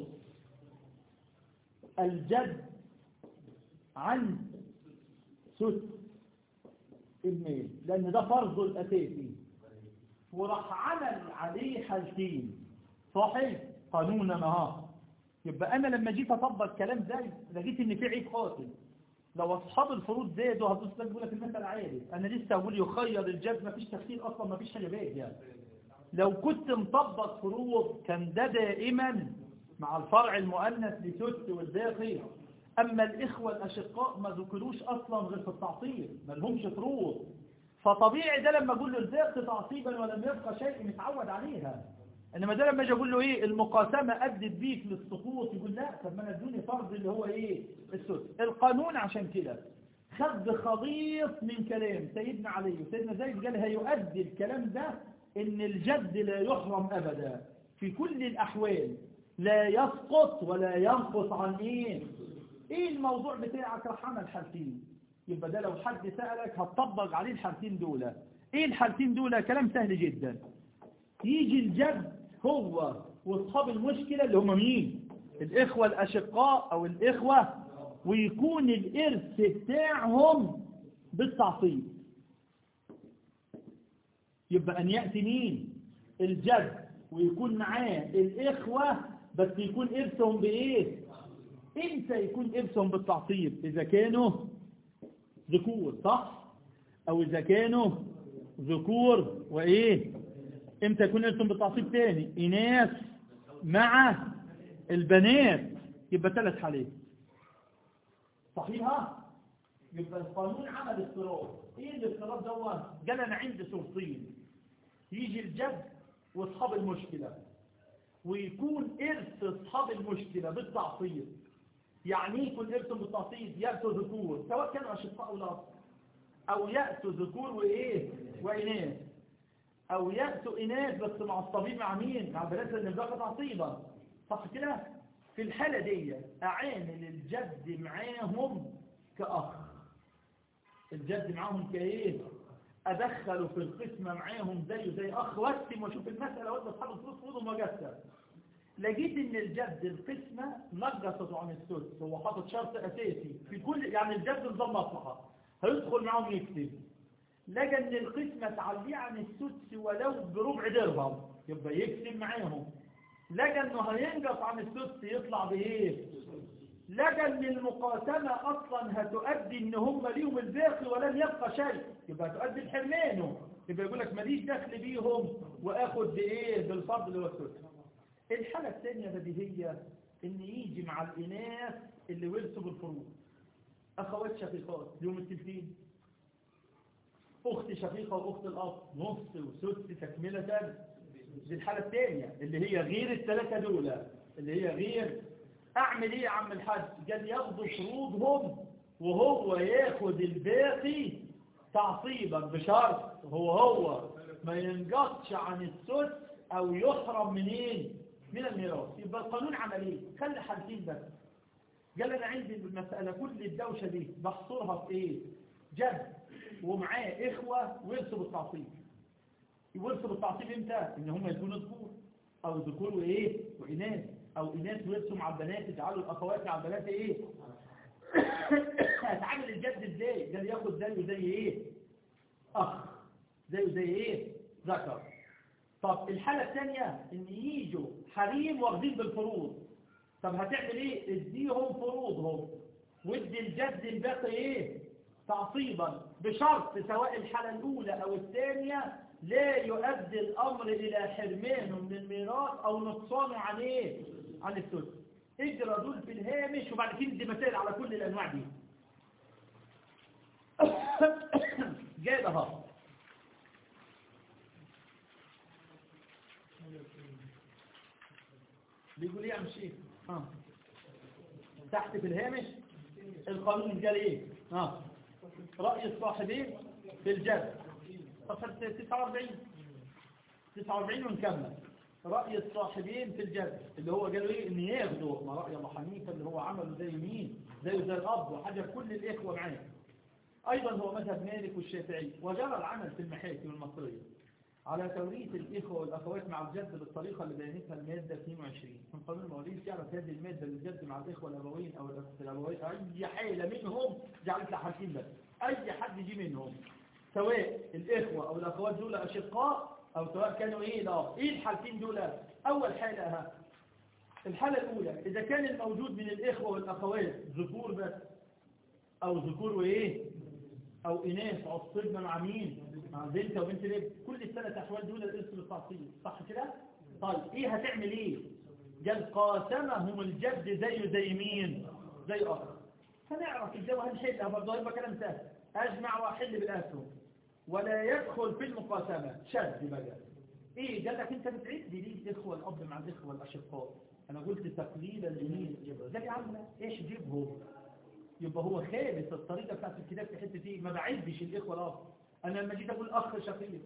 الجد عن سدس الميل لأن ده فرضه الأساسي وراح عمل عليه حالتين صحيح قانونا اهو يبقى أنا لما جيت أطبق كلام زي لقيت إن في عيب قاتل لو أصحاب الفروض زادوا هتبص لك يقول لك المسألة عادي أنا لسه أقول يخير الجد ما فيش تفسير أصلا ما فيش حاجة باقي يعني لو كنت مطبق فروض كان ده دائما مع الفرع المؤنث لسدس والباقي أما الإخوة الأشقاء ما ذكروش أصلا غير في التعطيل ما لهمش فروض فطبيعي ده لما أقول له الباقي تعصيبا ولم يبقى شيء متعود عليها إنما ده لما أجي أقول له إيه المقاسمة أدت بيك للسقوط يقول لا طب ما أنا ادوني فرض اللي هو إيه السدس القانون عشان كده خد خليط من كلام سيدنا علي وسيدنا زيد قال هيؤدي الكلام ده إن الجد لا يحرم أبدا في كل الأحوال لا يسقط ولا ينقص عن إيه إيه الموضوع بتاعك راح عمل حالتين يبقى ده لو حد سألك هتطبق عليه الحالتين دول إيه الحالتين دول كلام سهل جدا يجي الجد هو واصحاب المشكلة اللي هم مين الإخوة الأشقاء أو الإخوة ويكون الإرث بتاعهم بالتعصيب يبقى أن يأتي مين الجد ويكون معاه الإخوة بس يكون إرثهم بإيه إمتى يكون إرثهم بالتعصيب إذا كانوا ذكور صح أو إذا كانوا ذكور وإيه إمتى يكون إرثهم بالتعصيب تاني إناث مع البنات يبقى ثلاث حالات صحيحة يبقى القانون عمل اضطراب ايه الاضطراب دوت قال انا عندي صورتين يجي الجد واصحاب المشكلة ويكون ارث اصحاب المشكلة بالتعصيب يعني ايه يكون ارث بالتعصيب يأتوا ذكور سواء كانوا اشقاء او لا او يأتوا ذكور وايه واناث او يأتوا اناث بس مع الطبيب مع مين مع بنات النبلاغ تعصيبا صح كده في الحالة دي اعامل الجد معاهم كأخ الجد معاهم كايه ادخله في القسمة معاهم زيه زي اخ واقسم واشوف المسألة وادى اصحاب الفلوس فوضهم وجسد لقيت ان الجد القسمة نقصته عن السدس هو حاطط شرط اساسي في كل يعني الجد نظام مصلحة هيدخل معاهم يكتب لقى ان القسمة تعليه عن السدس ولو بربع درهم يبقى يكتب معاهم لقى انه هينقص عن السدس يطلع بايه لقى ان المقاسمة اصلا هتؤدي ان هم ليهم الباقي ولن يبقى شيء يبقى هتؤدي لحرمانه يبقى يقول لك ماليش دخل بيهم واخد بايه بالفضل والسدس الحالة الثانية بديهية ان يجي مع الاناث اللي ورثوا بالفروض اخوات شقيقات يوم التلفين اخت شقيقة واخت الاب نص وسدس تكملة دي الحالة الثانية اللي هي غير الثلاثة دول اللي هي غير اعمل ايه يا عم الحاج قال ياخدوا فروضهم وهو ياخد الباقي تعصيبا بشرط هو هو ما ينقصش عن السدس او يحرم منين من الميراث يبقى القانون عمل ايه خلي حالتين بس قال انا عندي المسألة كل الدوشة دي بحصرها في ايه جد ومعاه اخوة ورثوا بالتعصيب يورثوا بالتعصيب امتى ان هم يكونوا ذكور او ذكور وايه واناث او اناث ورثوا مع البنات يجعلوا الاخوات مع البنات ايه هتعامل الجد ازاي قال ياخد زيه زي ايه اخ زيه زي ايه ذكر طب الحالة الثانية ان يجوا حريم واخدين بالفروض طب هتعمل ايه اديهم فروضهم ودي الجد الباقي ايه تعصيبا بشرط سواء الحالة الأولى أو الثانية لا يؤدي الأمر إلى حرمانه من الميراث أو نقصانه عن إيه؟ عن الثلث اجرى دول في الهامش وبعد كده دي مسائل على كل الأنواع دي جايبها بيقول ايه يا عم شيخ ها تحت في الهامش القانون قال ايه ها رأي الصاحبين في الجد صفحة 49 49 ونكمل رأي الصاحبين في الجد اللي هو قالوا ايه ان ياخدوا ما رأي ابو حنيفه اللي هو عمله زي مين زي زي الاب وحاجه كل الاخوه معاه ايضا هو مذهب مالك والشافعي وجرى العمل في المحاكم المصريه على توريث الإخوة والأخوات مع الجد بالطريقة اللي بينتها المادة 22 من قانون المواريث جعلت هذه المادة للجد مع الإخوة الأبوين أو الأخت الأبوين أي حالة منهم جعلت لها حالتين بس أي حد يجي منهم سواء الإخوة أو الأخوات دول أشقاء أو سواء كانوا إيه لا إيه الحالتين دول أول حالة ها الحالة الأولى إذا كان الموجود من الإخوة والأخوات ذكور بس أو ذكور وإيه أو إناث عصبنا مع مين مع بنت وبنت ليه كل الثلاث أحوال دول الإرث بالتعصيب صح كده طيب إيه هتعمل إيه قال قاسمهم الجد زي زي مين زي أخ هنعرف الجو هنحلها برضه يبقى كلام سهل أجمع وأحل بالأسهم ولا يدخل في المقاسمة شد بقى إيه قال لك أنت بتعد ليه الإخوة الأب مع الإخوة الأشقاء أنا قلت تقليلا لمين ده يا عم إيش جيبهم يبقى هو خالص الطريقة بتاعت الكتاب في حتة ايه ما بعدش الإخوة الأب أنا لما جيت أقول أخ شقيق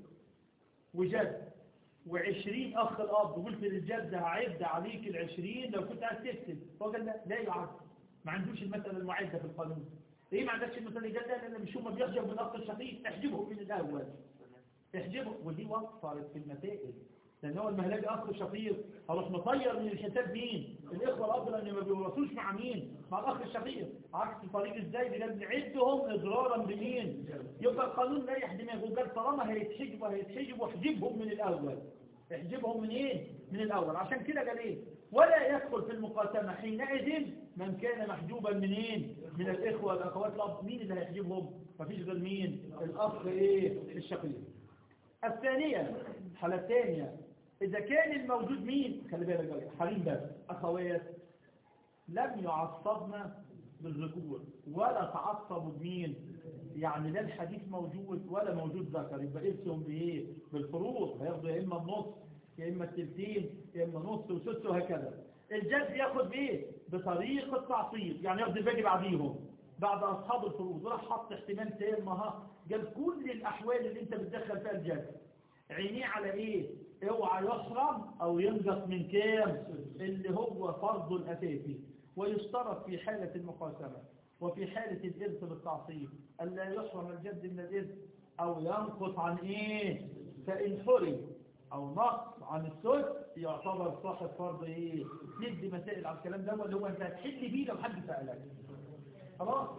وجد وعشرين أخ الأب وقلت للجد هعد عليك العشرين لو كنت عايز تكتب هو قال لا لا يعد ما عندوش المسألة المعدة في القانون ليه ما عندكش المسألة اللي قال لا لأن مش هم بيخجب من الأخ الشقيق احجبهم من الأول احجبهم ودي وفرت في المسائل لأن هو المهلاج أخ شقيق هروح مطير من الحساب مين الإخوة الأب لأن ما بيورثوش مع مين مع الأخ الشقيق عكس طريق إزاي بجد نعدهم إضرارا بمين يبقى القانون لا يحدمه وقال طالما هيتحجبوا هيتحجبوا احجبهم من الأول احجبهم من إيه من الأول عشان كده قال إيه ولا يدخل في المقاسمة حينئذ من كان محجوبا منين من الإخوة والأخوات الأب مين اللي هيحجبهم مفيش غير مين الأخ إيه الشقيق الثانية الحالة الثانية إذا كان الموجود مين خلي بالك بقى حريم بس أخوات لم يعصبنا بالذكور ولا تعصبوا بمين يعني لا الحديث موجود ولا موجود ذكر يبقى إرثهم بإيه بالفروض هياخدوا يا إما النص يا إما التلتين يا إما نص وسدس وهكذا الجد ياخد بإيه بطريقة تعصيب يعني ياخد الباقي بعديهم بعد أصحاب الفروض راح حط احتمال تام ها قال كل الأحوال اللي أنت بتدخل فيها الجد عينيه على إيه اوعى يحرم او ينقص من كام اللي هو فرض الاساسي ويشترط في حالة المقاسمة وفي حالة الإرث بالتعصيب ألا يحرم الجد من الإرث أو ينقص عن إيه فإن حرم أو نقص عن السدس يعتبر صاحب فرض إيه ندي مسائل على الكلام ده اللي هو أنت هتحل بيه لو حد سألك خلاص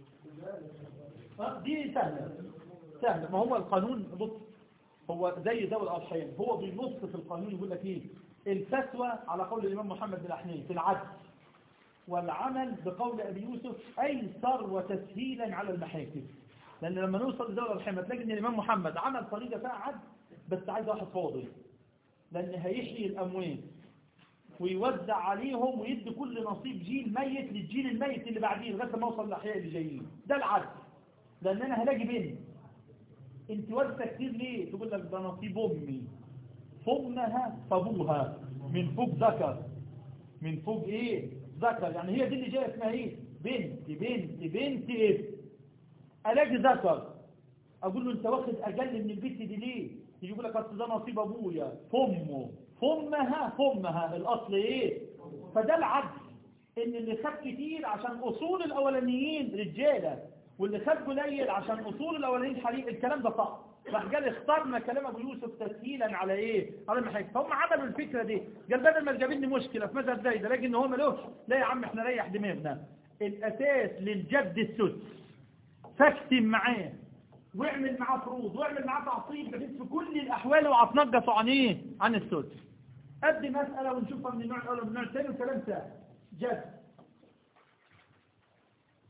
دي سهلة سهلة ما هو القانون بص هو زي ذوي الأضحية هو بينص في القانون يقول لك ايه الفتوى على قول الإمام محمد بن الأحنين في العدل والعمل بقول أبي يوسف أيسر وتسهيلا على المحاكم لأن لما نوصل لذوي الأضحية تلاقي أن الإمام محمد عمل طريقة فيها عدل بس عايز واحد فاضي لأن هيحيي الأموال ويوزع عليهم ويدي كل نصيب جيل ميت للجيل الميت اللي بعديه لغايه ما اوصل للأحياء اللي جايين ده العدل لأن أنا هلاقي بنت انت وزة كتير ليه تقول لك ده نصيب امي فمها فابوها من فوق ذكر من فوق ايه ذكر يعني هي دي اللي جايه اسمها ايه بنت بنت بنت ابن الاقي ذكر اقول له انت واخد اقل من البنت دي ليه يجي يقول لك اصل ده نصيب ابويا فمه فمها فمها الاصل ايه فده العدل ان اللي خد كتير عشان اصول الاولانيين رجاله واللي خد قليل عشان اصول الاولانيين حريم الكلام ده صح راح قال اخترنا كلام ابو يوسف تسهيلا على ايه على المحاكم فهم عملوا الفكره دي قال بدل ما تجابلني مشكله في مذهب زي ده لكن هو ملوش لا يا عم احنا ريح دماغنا الاساس للجد السدس فاكتم معاه واعمل معاه فروض واعمل معاه تعصيب بحيث في كل الاحوال وهتنقصوا عن ايه عن السدس قد مساله ونشوفها من النوع الاول ومن النوع الثاني وكلام سهل جد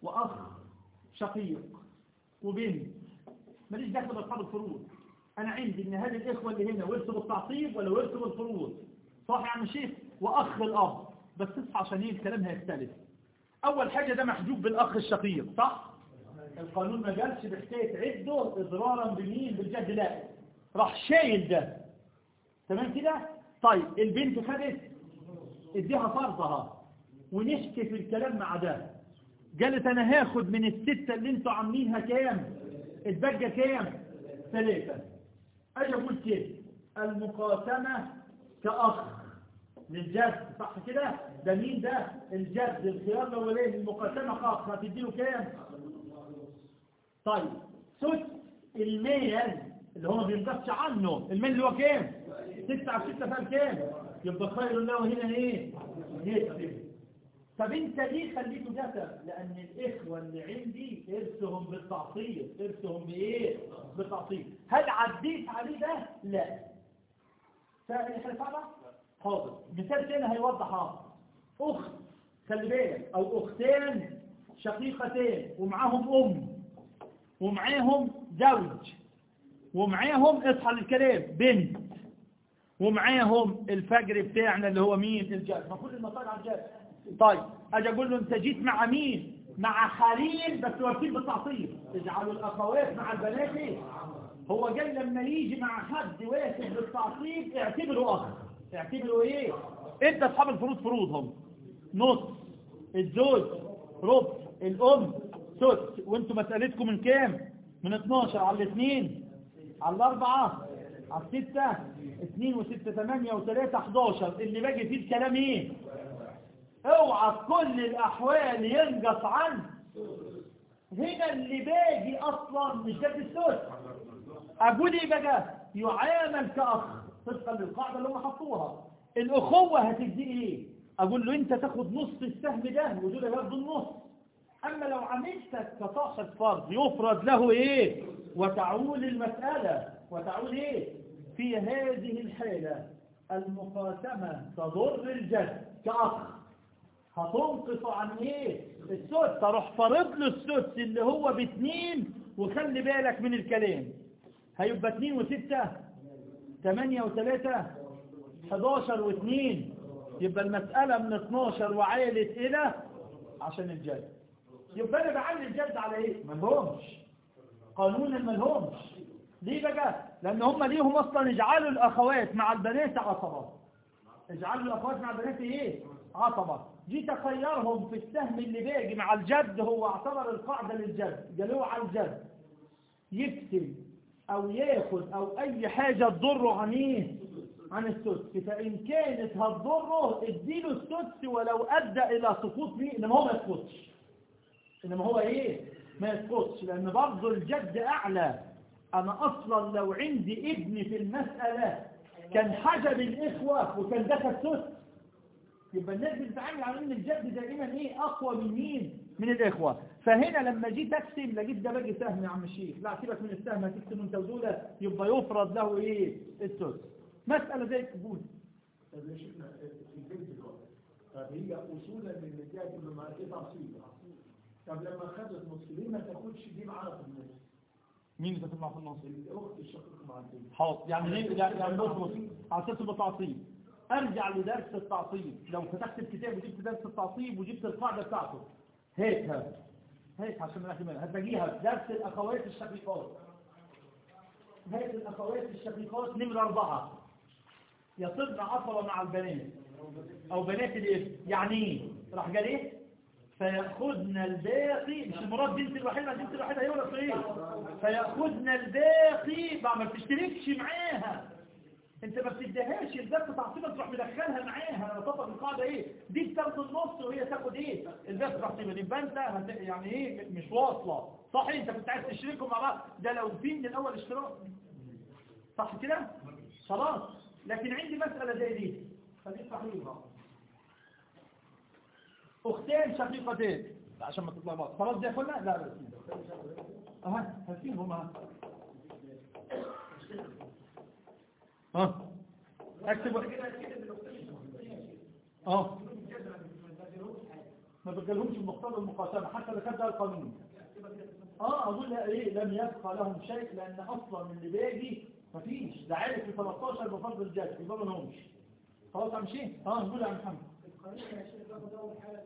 واخ شقيق وبنت ماليش دخل باصحاب الفروض انا عندي ان هذه الاخوه اللي هنا ورثوا بالتعصيب ولا ورثوا بالفروض صح يا عم شيخ واخ الاب بس اصحى عشان ايه الكلام هيختلف اول حاجه ده محجوب بالاخ الشقيق صح القانون ما جالش بحكايه عده اضرارا بمين بالجد لا راح شايل ده تمام كده طيب البنت خدت اديها فرضها ونحكي في الكلام مع ده قالت انا هاخد من الستة اللي انتوا عاملينها كام البجة كام ثلاثة اجي اقول كده المقاسمة كأخ للجد صح كده ده مين ده الجد الخيار الاولاني المقاسمة كأخ هتديله كام طيب ست الميل اللي هو ما بينقصش عنه الميل اللي هو كام ستة على ستة فهم كام يبقى خير الله هنا ايه يكسب طب انت ليه خليته جسد لان الاخوة اللي عندي ارثهم بالتعطيل ارثهم بايه بالتعطيل هل عديت عليه ده لا فاهم احنا صعبة حاضر مثال تاني هيوضح اه اخت خلي بالك او اختان شقيقتين ومعاهم ام ومعاهم زوج ومعاهم اصحى للكلام بنت ومعاهم الفجر بتاعنا اللي هو مين الجد ما كل المصائر على الجد طيب اجي اقول له انت جيت مع مين مع خليل بس واقفين بالتعطيل تجعلوا الاخوات مع البنات ايه هو جاي لما يجي مع حد واقف بالتعطيل اعتبره اخ اعتبره ايه انت اصحاب الفروض فروضهم نص الزوج ربع الام ست وانتوا مسألتكم من كام من 12 على الاثنين على الاربعة على الستة اثنين وستة ثمانية وثلاثة 11 اللي باقي فيه الكلام ايه اوعى في كل الاحوال ينقص عن هنا اللي باقي اصلا مش ده السوس اقول ايه بقى يعامل كاخ طبقا للقاعده اللي هم حطوها الاخوه هتدي ايه اقول له انت تاخد نص السهم ده ودول ياخدوا النص اما لو عملت كصاحب فرض يفرض له ايه وتعول المساله وتعول ايه في هذه الحاله المقاسمه تضر الجد كاخ هتنقص عن ايه السدس تروح فرض له السدس اللي هو باتنين وخلي بالك من الكلام هيبقى اتنين وستة تمانية وتلاتة حداشر واتنين يبقى المسألة من اتناشر وعالت الى عشان الجد يبقى انا بعلي الجد على ايه ملهمش قانونا ملهمش ليه بقى لان هم ليهم اصلا اجعلوا الاخوات مع البنات عصبات اجعلوا الاخوات مع البنات ايه عصبة جيت اخيرهم في السهم اللي باقي مع الجد هو اعتبر القاعدة للجد قالوا على الجد يكتب او ياخد او اي حاجة تضره عن ايه عن السدس فان كانت هتضره اديله السدس ولو ادى الى سقوط مين انما هو ما يسقطش انما هو ايه ما يسقطش لان برضه الجد اعلى انا اصلا لو عندي ابني في المسألة كان حجب الاخوة وكان دخل سدس يبقى الناس بتتعامل على ان الجد دائما ايه اقوى من مين من الاخوه فهنا لما جيت اقسم لقيت ده باقي سهم يا عم الشيخ لا سيبك من السهم هتقسم انت ودوله يبقى يفرض له ايه السدس مساله زي الكبول طب يا شيخنا في البيت دلوقتي طب هي اصولا من الجهه اللي ما ايه تعصيب طب لما خدت نص ليه ما تاخدش دي معاها في النص مين اللي تطلع في النص الاخت الشقيقه مع البنت حاضر يعني ليه يعني بص بص عصيته بالتعصيب ارجع لدرس التعصيب لو فتحت الكتاب وجبت درس التعصيب وجبت القاعده بتاعته هيك ها هيك عشان نحكي منها هتلاقيها في درس الاخوات الشقيقات هيك الاخوات الشقيقات نمره اربعه يصبن عصبه مع البنات او بنات الابن يعني ايه راح قال ايه فيأخذن الباقي مش المراد بنت الوحيدة بنت الوحيدة هي ولا ايه فيأخذن الباقي بقى ما بتشتركش معاها انت ما بتديهاش الباب تعصيبا تروح مدخلها معاها انا طبق القاعده ايه دي بتاخد النص وهي تاخد ايه الباب تعصيبا يبقى انت هت... يعني ايه مش واصله صح انت كنت عايز تشتركهم مع بعض ده لو في من الاول اشتراك صح كده خلاص لكن عندي مساله زي دي خليك صحيحه اختين شقيقتين لا عشان ما تطلع بعض خلاص دي اخونا لا لا اها هسيبهم ها ها اكتب اه ما بتجيلهمش مقتضى المقاسمة حتى لو كان ده القانون اه اقول لا ايه لم يبقى لهم شيء لان اصلا من اللي باجي مفيش ده عارف في 13 بفضل الجد يبقى ما لهمش خلاص امشي اه نقول يا محمد القانون يا شيخ باخد اول حاجه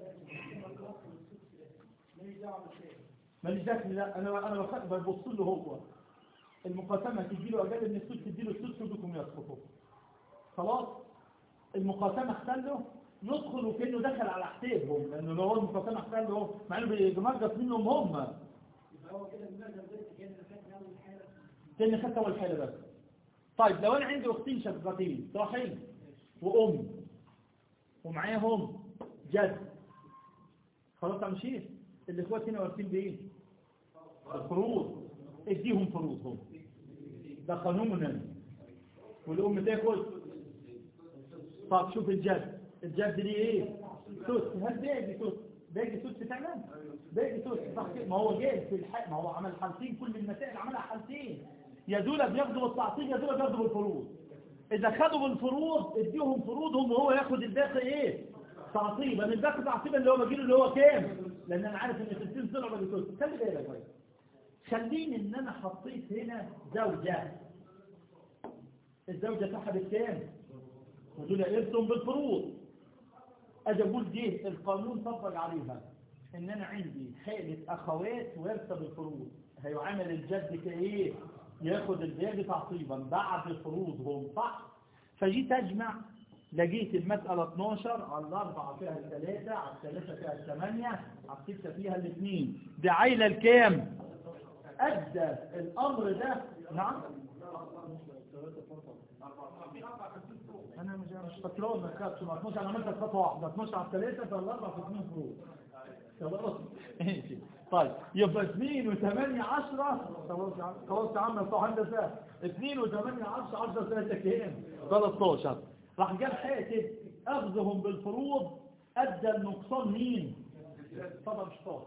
ماليش دعوه بالشيء ماليش دخل لا انا انا بخ- ببص له هو المقاسمه تدي له اجازه من السدس تدي له السدس كلكم يسقطوا خلاص المقاسمه احتله يدخل وكانه دخل على حسابهم لانه لو هو المقاسمه احتله مع انه بيتمرجس منهم هم يبقى هو كده المذهب ده كان خدنا اول حاجه كان خدت اول حاله بس طيب لو انا عندي اختين شقيقتين صاحب وام ومعاهم جد خلاص امشي الاخوات هنا وارثين بايه الفروض اديهم فروضهم ده قانوننا والام تاكل طب شوف الجد الجد ليه ايه توت هل باقي توت باقي توت فعلا باقي توت صح كده ما هو جاي في الحق ما هو عمل حالتين كل المسائل عملها حالتين يا دول بياخدوا بالتعطيل يا دول بياخدوا بالفروض اذا خدوا بالفروض اديهم فروضهم وهو ياخد الباقي ايه تعطيبا الباقي تعطيبا اللي هو بجيله اللي هو كام لان انا عارف ان التلتين طلعوا باقي توت خلي بالك كويس خليني ان انا حطيت هنا زوجة الزوجة سحبت كام ودول يرسم بالفروض اجي اقول دي القانون طبق عليها ان انا عندي حالة اخوات وارثة بالفروض هيعامل الجد كايه ياخد الزيادة تعصيبا بعد فروضهم صح فجيت اجمع لقيت المسألة 12 على الأربعة فيها الثلاثة على الثلاثة فيها الثمانية على الستة فيها الاثنين بعيلة الكام أدى الأمر ده نعم أنا مش مش فاكرون ما كانتش مع 12 أنا عملت خطوة واحدة 12 على الثلاثة فالأربعة في اثنين فروض خلاص ماشي طيب يبقى 2 و8 10 خلاص يا عم خلاص يا عم بتوع هندسة 2 و8 10 10 3 كام 13 راح جاب حاسب أخذهم بالفروض أدى النقصان مين؟ طبعا مش طبعا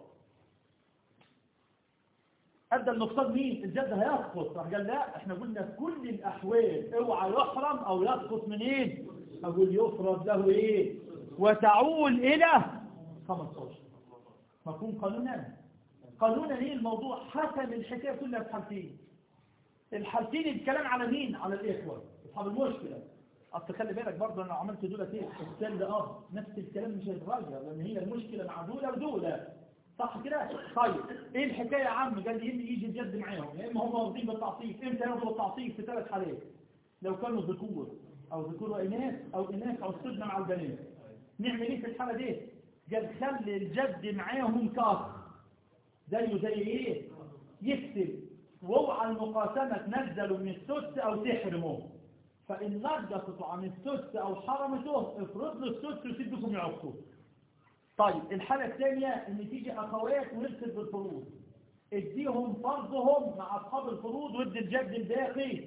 أدى النقصان مين الجد هيسقط راح قال لا احنا قلنا في كل الأحوال اوعى يحرم أو يسقط منين أقول يفرض له إيه وتعول إلى 15 مفهوم قانونا قانونا ايه الموضوع حسم الحكاية كلها في حالتين الحالتين الكلام على مين على الإخوة أصحاب المشكلة أصل خلي بالك برضه أنا لو عملت دولة إيه السن ده أب نفس الكلام مش هيتغير لأن هي المشكلة مع دولة ودولة صح كده طيب ايه الحكايه يا عم قال لي يجي يجي الجد معاهم يا اما هم واخدين بالتعطيف امتى ياخدوا بالتعطيف في ثلاث حالات لو كانوا ذكور او ذكور واناث او اناث او صدنا مع البنات نعمل ايه في الحاله دي قال خلي الجد معاهم كاخ زيه زي ايه يكتب واوعى المقاسمه تنزلوا من السدس او تحرموه فان نقصت عن السدس او حرمته افرض له السدس وسيبكم يعقوا طيب الحالة الثانية ان تيجي اخوات ونرسل بالفروض اديهم فرضهم مع اصحاب الفروض وادي الجد الباقي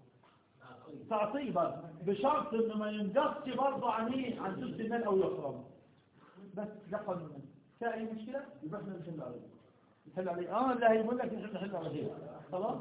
تعطيبا بشرط انه ما ينقصش برضه عن ايه عن ثلث المال او يحرم بس ده قانون فيها اي مشكلة يبقى احنا نحل عليه نحل عليه اه لا هيقول لك نحل نحل عليه خلاص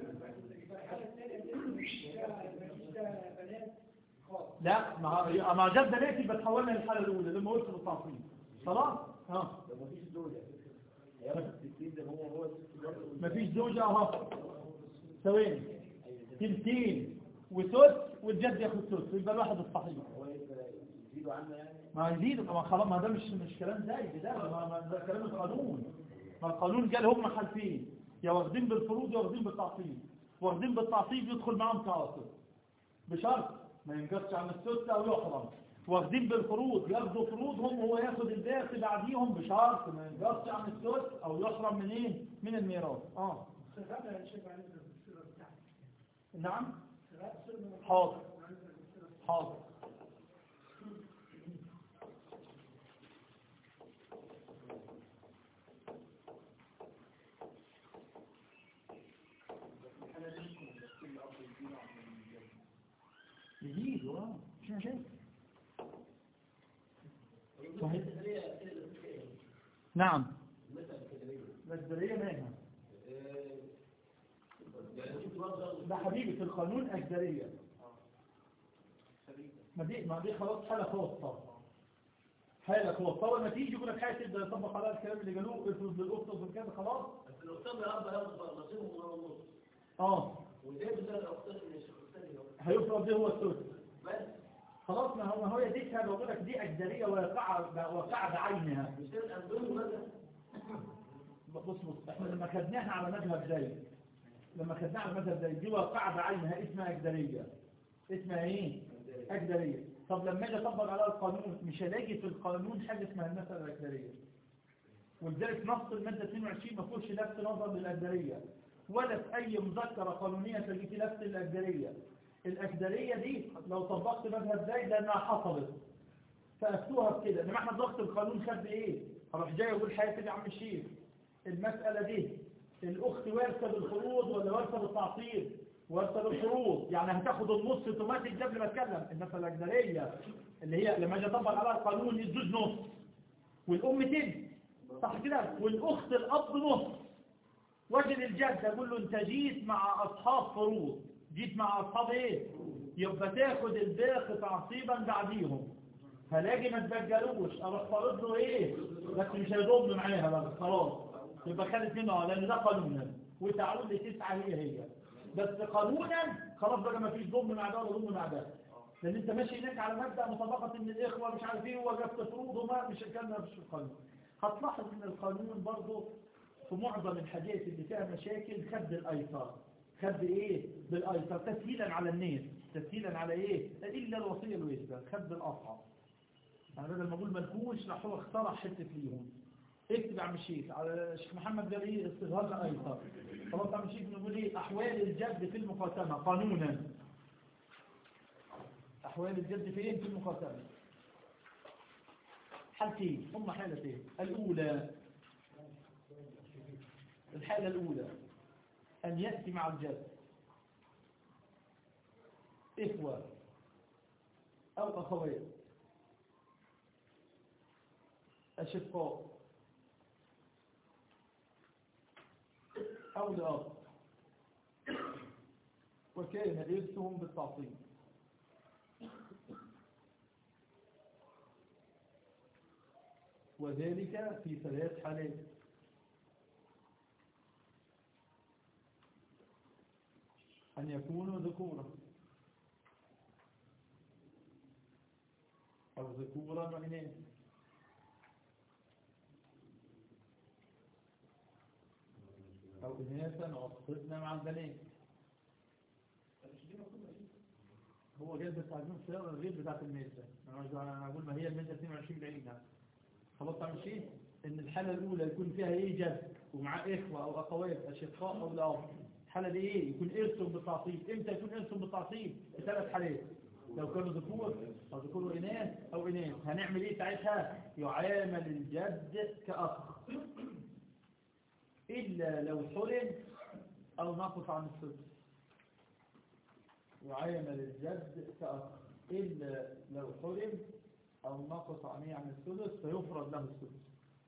لا مع مع جد بناتي بتحولنا للحالة الاولى لما قلت بالتعطيب خلاص ها لو مفيش زوجة هياخد 60 زي ما هو هو الست برضه مفيش زوجة اهو ثواني تلتين وثلث والجد ياخد ثلث يبقى الواحد الصحيح هو يبقى يزيدوا عنه يعني ما يزيد ما خلاص ما ده مش مش كلام زايد ده ما ما ده كلام القانون ما القانون قال هم حالتين يا واخدين بالفروض يا واخدين بالتعصيب واخدين بالتعصيب يدخل معاهم تعاصب بشرط ما ينقصش عن الثلث او يحرم واخدين بالفروض ياخدوا فروضهم وهو ياخد الباقي بعديهم بشرط ما ينقصش عن الثلث او يحرم منين من الميراث اه نعم حاضر حاضر يزيد اه شو شيء نعم الأجدرية مالها ده حبيبي في القانون أجدرية ما دي ما دي خلاص حالة خاصة حالك هو اول ما تيجي يقول لك حاجه تبدا يطبق عليها الكلام اللي قالوه افرض للاخت افرض كذا خلاص بس الأختان الأب هياخد نصيبهم مرة ونص اه وزي بزي الأختان اللي مش الأختان هيفرض ده هو الثلث بس خلاص ما هو ما هي دي كان بقول لك دي اجدريه واقعه واقعه بعينها مش كده الأنبياء مثلا بص بص احنا لما خدناها على مذهب زي لما خدناها على مذهب زي دي واقعه بعينها اسمها اجدريه اسمها ايه اجدريه طب لما اجي اطبق عليها القانون مش هلاقي في القانون حاجه اسمها المساله الاجدريه ولذلك نص الماده 22 ما فيهوش لفت نظر للاجدريه ولا في اي مذكره قانونيه تلاقي فيه لفت للاجدريه الاجدريه دي لو طبقت مذهب زي لانها حصلت فافتوها بكده انما احنا ضغط القانون خد ايه هروح جاي اقول حياتي يا عم الشيخ المسألة دي الأخت وارثة بالفروض ولا وارثة بالتعطيل وارثة بالفروض يعني هتاخد النص اوتوماتيك قبل ما اتكلم المسألة الأجنبية اللي هي لما اجي اطبق عليها القانون يدوز نص والأم تدي صح كده والأخت الأب نص واجي للجد اقول له انت جيت مع أصحاب فروض جيت مع أصحاب ايه يبقى تاخد الباقي تعصيبا بعديهم فلاقي ما تبجلوش اروح فرض له ايه بس مش هيضم معاها بقى خلاص يبقى خدت منه اه لان ده قانونا وتعود لتسعة هي هي بس قانونا خلاص بقى ما فيش ضم مع ده ولا ضم مع ده لان انت ماشي هناك على مبدا مطابقه ان الاخوه مش عارف ايه وجبت فروض وما مش الكلام ده مش في القانون هتلاحظ ان القانون برضه في معظم الحاجات اللي فيها مشاكل خد الايسار خد ايه بالايسار تسهيلا على الناس تسهيلا على ايه الا الوصيه الوسطى خد الاصعب انا بدل ما اقول ملكوش راح هو اخترع حته ليهم اكتب يا عم الشيخ على الشيخ محمد قال ايه استظهار ايسر خلاص يا عم الشيخ نقول ايه احوال الجد في المقاسمه قانونا احوال الجد فين في المقاسمه حالتين هم حالتين الاولى الحاله الاولى ان ياتي مع الجد اخوه او اخوات أشقاء أو لأب وكان إرثهم بالتعصيب وذلك في ثلاث حالات أن يكونوا ذكورا أو ذكورا وإناث أو إناثا وأصطدنا مع البنات هو جايز التعليم الصياغة الغير بتاعت المادة أنا أقول ما هي المادة 22 بعيدة خلاص تعمل شيء إن الحالة الأولى يكون فيها إيه جد ومع إخوة أو أخوات أشقاء أو لأب الحالة دي إيه يكون إرثهم بالتعصيب إمتى يكون إرثهم بالتعصيب في ثلاث حالات لو كانوا ذكور أو ذكور إناث أو إناث هنعمل إيه ساعتها يعامل الجد كأخ إلا لو حرم أو نقص عن السدس يعامل الجد كأخ إلا لو حرم أو نقص عنه عن السدس فيفرض له السدس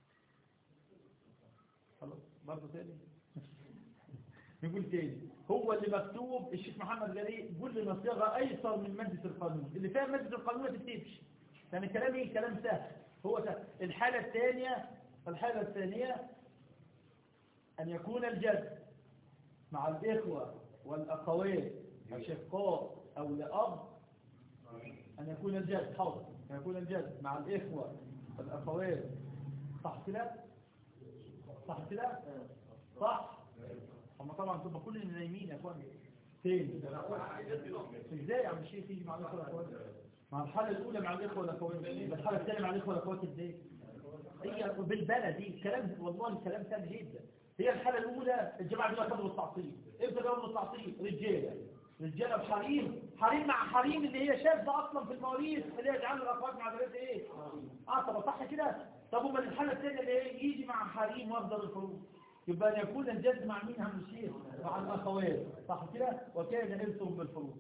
خلاص برضه تاني نقول تاني هو اللي مكتوب الشيخ محمد جري يقول لنا صيغه ايسر من ماده القانون اللي فيها ماده القانون ما تكتبش يعني كلام ايه كلام سهل هو سهل الحاله الثانيه الحاله الثانيه أن يكون الجد مع الإخوة والأخوات أشقاء أو لأب أن يكون الجد حاضر أن يكون الجد مع الإخوة والأخوات صح كده؟ صح كده؟ صح؟ هم طبعا تبقى كلنا نايمين يا اخوان فين؟ ازاي يا عم الشيخ يجي مع الإخوة والأخوات؟ مع الحالة الأولى مع الإخوة والأخوات الحالة الثانية مع الإخوة والأخوات ازاي؟ هي بالبلدي الكلام والله الكلام سهل جدا هي الحالة الأولى الجماعة دول خدوا التعطيل امتى خدوا التعطيل رجالة رجالة بحريم حريم مع حريم اللي هي شاذة أصلا في المواريث اللي هي يجعلوا الأخوات مع بنات إيه اه طب صح كده طب امال الحالة الثانية اللي هي يجي مع حريم وافضل الفروض يبقى أن يكون الجد مع مين هم الشيخ مع الأخوات صح كده وكان إرثهم بالفروض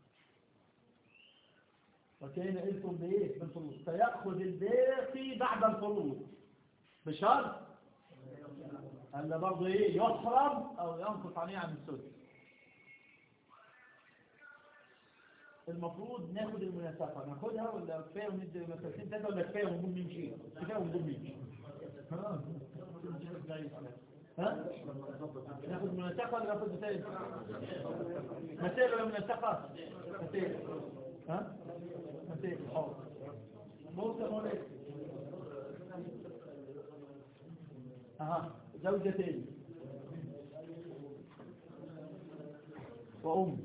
وكان إرثهم بإيه بالفروض فيأخذ الباقي بعد الفروض بشرط أن برضه إيه يحرم أو ينقص عليه عن السدس المفروض ناخد المناسقة ناخدها ولا كفاية وندي مسألتين تلاتة ولا كفاية ونقوم نمشي كفاية ونقوم نمشي ها؟ ها؟ ناخد مناسقة ولا ناخد مسائل مسائل ولا مناسقة مسائل ها؟ مسائل حاضر موسى مولاي اها زوجتين وأم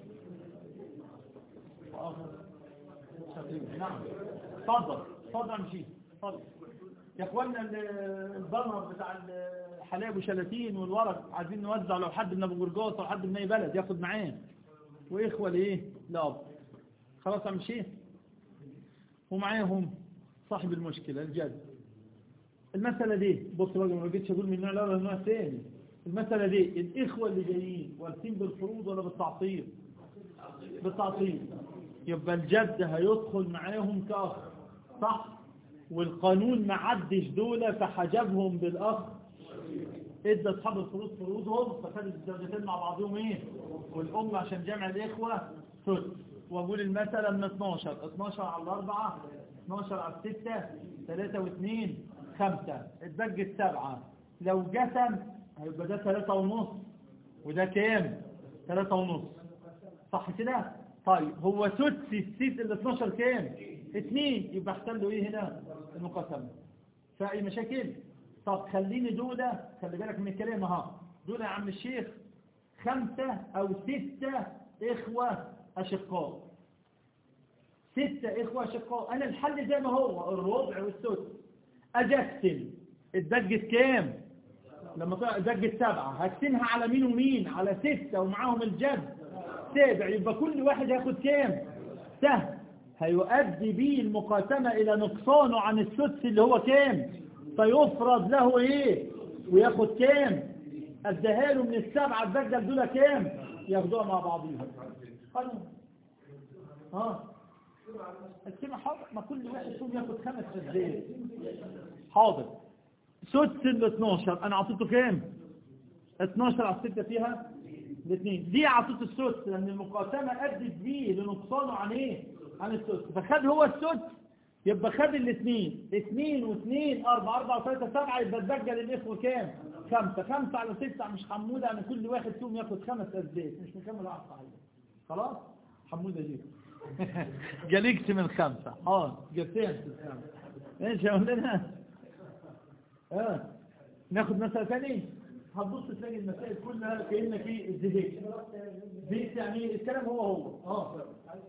وأخ شقيق نعم تفضل تفضل مشي تفضل يا اخوانا ال- البنر بتاع الحلاوي وشلاتين والورق عايزين نوزع لو حد من ابو جرجاس او حد من اي بلد ياخد معاه واخوه لايه لاب خلاص عم شيء ومعاهم صاحب المشكله الجد المسألة دي بص بقى ما جيتش اقول من النوع الاول ولا النوع الثاني المسألة دي الإخوة اللي جايين وارثين بالفروض ولا بالتعطيل بالتعطيل يبقى الجد هيدخل معاهم كأخ صح والقانون ما عدش دولة فحجبهم بالأخ ادى اصحاب الفروض فروضهم فخدوا الزوجتين مع بعضهم ايه والام عشان جمع الاخوه ثلث واقول المساله من 12 12 على الاربعه 12 على السته 3 و2 5 اتبقى السبعه لو جسم هيبقى ده 3 ونص وده كام 3 ونص صح كده طيب هو سدس السيس ال 12 كام 2 يبقى احسن له ايه هنا المقاسمه فاي مشاكل طب خليني دولة خلي بالك من الكلام اهو دولة يا عم الشيخ خمسة او ستة اخوة اشقاء ستة اخوة اشقاء انا الحل زي ما هو الربع والسدس اجسم اتدجت كام لما طلع اتدجت سبعة هقسمها على مين ومين على ستة ومعاهم الجد سابع يبقى كل واحد هياخد كام سهم هيؤدي به المقاسمة الى نقصانه عن السدس اللي هو كام فيفرض له ايه وياخد كام اديها له من السبعة البدل دول كام ياخدوها مع بعضهم قانون ها السمع حاضر ما كل واحد فيهم ياخد خمس أجزاء حاضر سدس ال 12 انا اعطيته كام 12 على 6 فيها الاثنين ليه اعطيته السدس لان المقاسمه ادت بيه لنقصانه عن ايه عن السدس فخد هو السدس يبقى خد الاثنين اثنين واثنين اربعة اربعة وثلاثة سبعة يبقى اتبقى للاخوة كام خمسة خمسة على ستة مش حمودة يعني كل واحد فيهم ياخد خمس اسداد مش مكمل واحد صحيح خلاص حمودة دي جاليكس من خمسة اه جبتين في الخمسة ايش يا ولدنا اه ناخد مسألة ثانية هتبص تلاقي المسائل كلها كأنك في الزهيك زهيك يعني الكلام هو هو اه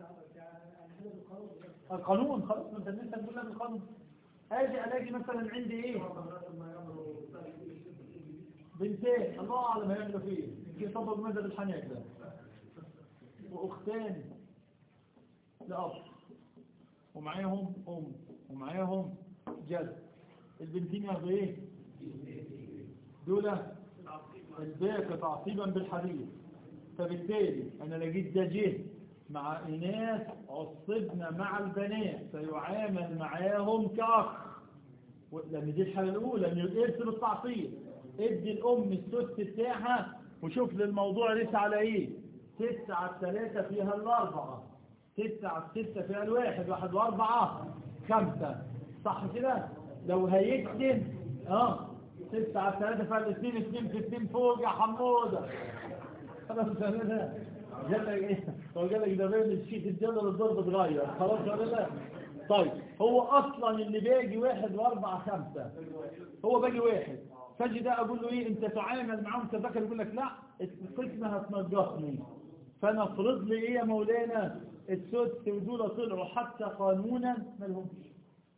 القانون خلاص ما انت انت تقول لك القانون اجي الاقي مثلا عندي ايه بنتين الله اعلم هيعملوا فيه يمكن طبق مدى الحنيك ده واختان لاب ومعاهم ام ومعاهم جد البنتين ياخدوا ايه دول الباقي تعصيبا بالحديث فبالتالي انا لقيت ده جه مع إناث عصبنا مع البنات فيعامل معاهم كأخ لأن دي الحالة الأولى أن الإرث بالتعطيل ادي الأم السدس بتاعها وشوف للموضوع لسه على إيه ستة على الثلاثة فيها الأربعة ستة على الستة فيها الواحد واحد وأربعة خمسة صح كده لو هيكتب اه ستة على الثلاثة فيها الاثنين اثنين في اثنين فوق يا حمودة خلاص فهمنا قال لك ايه هو قال لك ده بين الشيء الجدل الضرب اتغير خلاص ولا لا طيب هو اصلا اللي باقي واحد واربعة خمسة هو باقي واحد فاجي ده اقول له ايه انت تعامل معاهم كذكر يقول لك لا القسمة هتنجحني فانا افرض لي ايه يا مولانا السدس ودول طلعوا حتى قانونا ما لهمش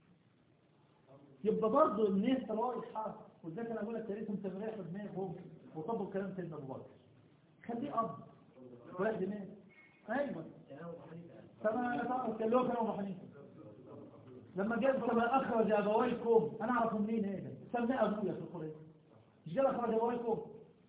يبقى برضه الناس رايحة وذلك انا اقول لك يا ريتهم تبريحوا دماغهم وطبقوا كلام سيدنا ابو بكر خليه اب واحد دماغ ايوه كما تعرف كان له كلام ابو حنيفه لما قال كما اخرج ابويكم انا اعرف منين هذا سماه ابويا في القران مش قال اخرج ابويكم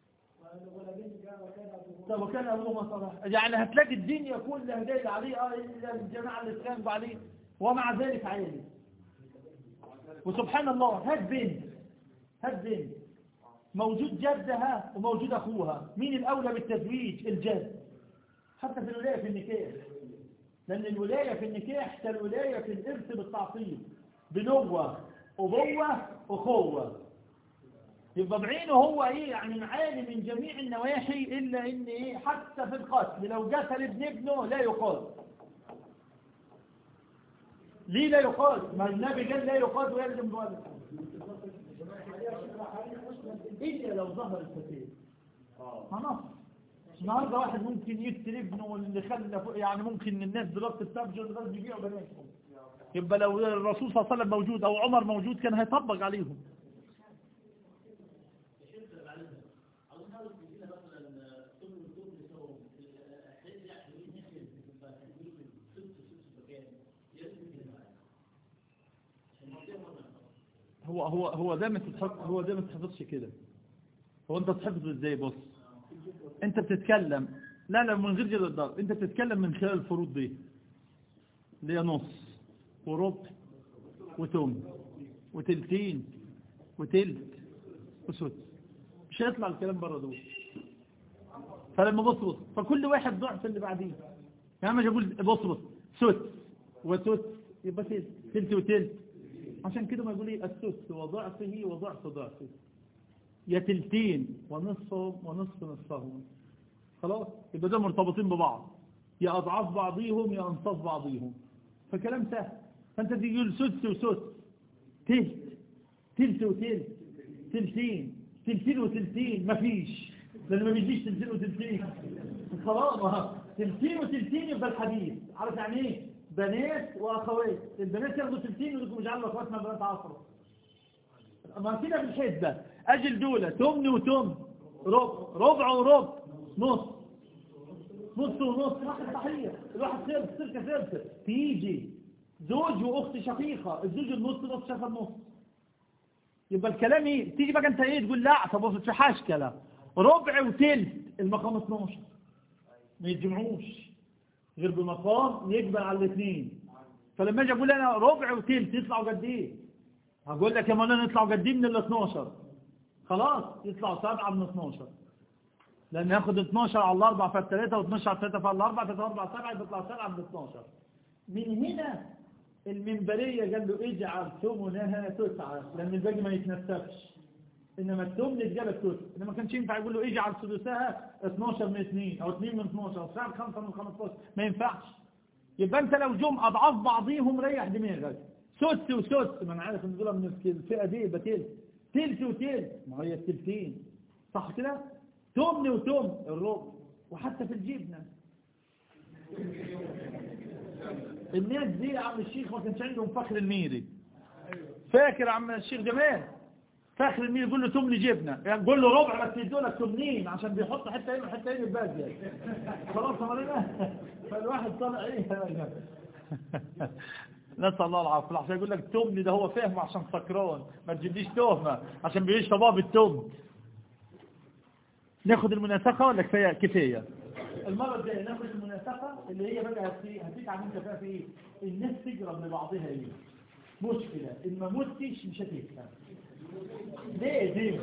طب وكان ابوه صلاح يعني هتلاقي الدنيا كلها جايه عليه اه الا الجماعه اللي اتخانقوا عليه ومع ذلك عالي وسبحان الله هات بنت هات بنت موجود جدها وموجود أخوها مين الأولى بالتزويج الجد حتى في الولاية في النكاح لأن الولاية في النكاح كالولاية في الإرث بالتعصيب بنوة أبوة أخوة يبقى بعينه هو إيه يعني معاني من جميع النواحي إلا إن إيه حتى في القتل لو قتل ابن ابنه لا يقال ليه لا يقال ما النبي قال لا يقال ويلزم الولد إلا لو ظهر الفساد خلاص النهارده واحد ممكن يقتل ابنه واللي خلى يعني ممكن الناس دلوقتي بتبجر لغايه يبيعوا بناتهم يبقى لو الرسول صلى الله عليه وسلم موجود او عمر موجود كان هيطبق عليهم هو هو هو ده ما تتحفظ هو ده ما تتحفظش كده هو انت تحفظ ازاي بص انت بتتكلم لا لا من غير جد الضرب انت بتتكلم من خلال الفروض دي اللي هي نص وربع وتم وتلتين وتلت وسدس مش هيطلع الكلام بره دول فلما بص بص فكل واحد ضعف اللي بعديه يعني ما اقول بص بص سدس وسدس يبقى تلت تلت وتلت عشان كده ما يقول ايه السدس وضعفه وضعف ضعفه يا تلتين ونصفهم ونصف نصفهم خلاص يبقى ده مرتبطين ببعض يا أضعاف بعضيهم يا أنصاف بعضيهم فكلام سهل فأنت تقول سدس وسدس تلت تلت وتلت تلتين تلتين وتلتين مفيش لأنه ما بيجيش تلتين وتلتين خلاص ما تلتين وتلتين يبقى الحديث عارف يعني ايه بنات وأخوات البنات ياخدوا تلتين ويقولوا اجعلوا أخواتنا بنات عصر ما كده بالحيث ده أجل دولة تمن وتم ربع ربع وربع نص نص ونص واحد صحيح الواحد سيرت سيركة سيرت تيجي زوج وأخت شقيقة الزوج النص نص شاف النص يبقى الكلام ايه تيجي بقى انت ايه تقول لا طب ما فيهاش كلام ربع وتلت المقام 12 ما يتجمعوش غير بمقام يقبل على الاثنين فلما اجي اقول انا ربع وتلت يطلعوا قد ايه هقول لك يا مولانا يطلعوا قد ايه من ال 12 خلاص يطلعوا 7 من 12 لان ياخد 12 على الاربع فالثلاثه و12 على الثلاثه فالاربع ثلاثه اربع سبعه بيطلع 7 من 12 من هنا المنبريه قال له اجعل ثمنها تسعه لان الباقي ما يتنسفش انما الثمن اتجابت تسعه انما ما كانش ينفع يقول له اجعل سدسها 12 من 2 او 2 من 12 او ساعه 5 من 15 ما ينفعش يبقى انت لو جم اضعاف بعضيهم ريح دماغك سدس وسدس ما انا عارف ان دول من الفئه دي يبقى تلت تلت وتلت ما هي التلتين صح كده تمن وتم الربع وحتى في الجبنه الناس دي يا عم الشيخ ما كانش عندهم فخر الميري فاكر يا عم الشيخ جمال فخر الميري يقول له تمن جبنه يعني قول له ربع بس يدوا لك تمنين عشان بيحط حته ايه حته ايه الباقي خلاص امال فالواحد طالع ايه نسأل الله العافية عشان يقول لك التمن ده هو فاهم عشان سكران ما تجيبليش تهمة عشان بيشرب باب التمن ناخد المناسخة ولا كفاية كفاية المرة الجاية ناخد المناسخة اللي هي بقى هتتعب انت فيها في ايه الناس تجرب لبعضها ايه مشكلة ان ما متش مش هتفهم ليه دي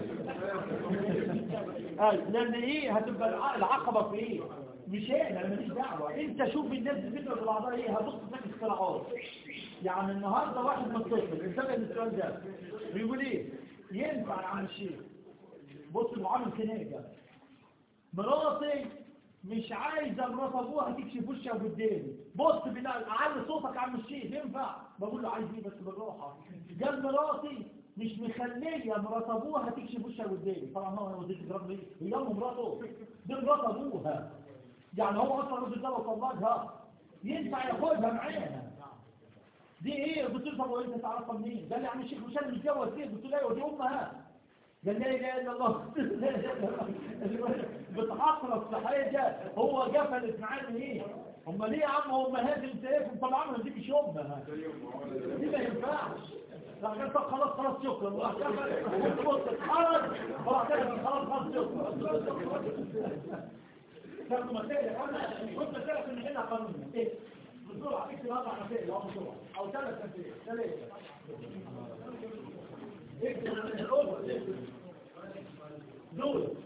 آه لان ايه هتبقى العقبة في ايه مش انا ماليش دعوة انت شوف الناس بتجرب لبعضها ايه هتبص لك اختراعات يعني النهاردة واحد متصل انتبه للسؤال ده بيقول ايه ينفع يا عم الشيخ بص المعامل كناجة مراتي مش عايزة مرات ابوها تكشف وشها قدامي بص بالله اعلي صوتك يا عم الشيخ ينفع بقول له عايز ايه بس بالراحة قال مراتي مش مخلية مرات ابوها تكشف وشها قدامي طبعا هو انا وديت جرب ايه هي ام مراته دي مرات ابوها يعني هو اصلا الراجل ده لو طلقها ينفع ياخدها معاها دي ايه قلت له طب وانت تعرفها منين قال لي يا عم الشيخ مش انا متجوز كده قلت له ايوه دي امها قال لي لا اله الا الله بتحصل في حاجه هو قفلت معاه ايه هم ليه يا عم هم هذه انت ايه طبعا دي مش امها دي ما ينفعش لكن طب خلاص خلاص شكرا بص اتحرك خلاص خلاص خلاص شكرا كانوا مسائل انا كنت مسائل في نحلها قانونيا ايه بسرعه اكتب اربع مسائل او بسرعه او ثلاث مسائل ثلاثه اكتب دول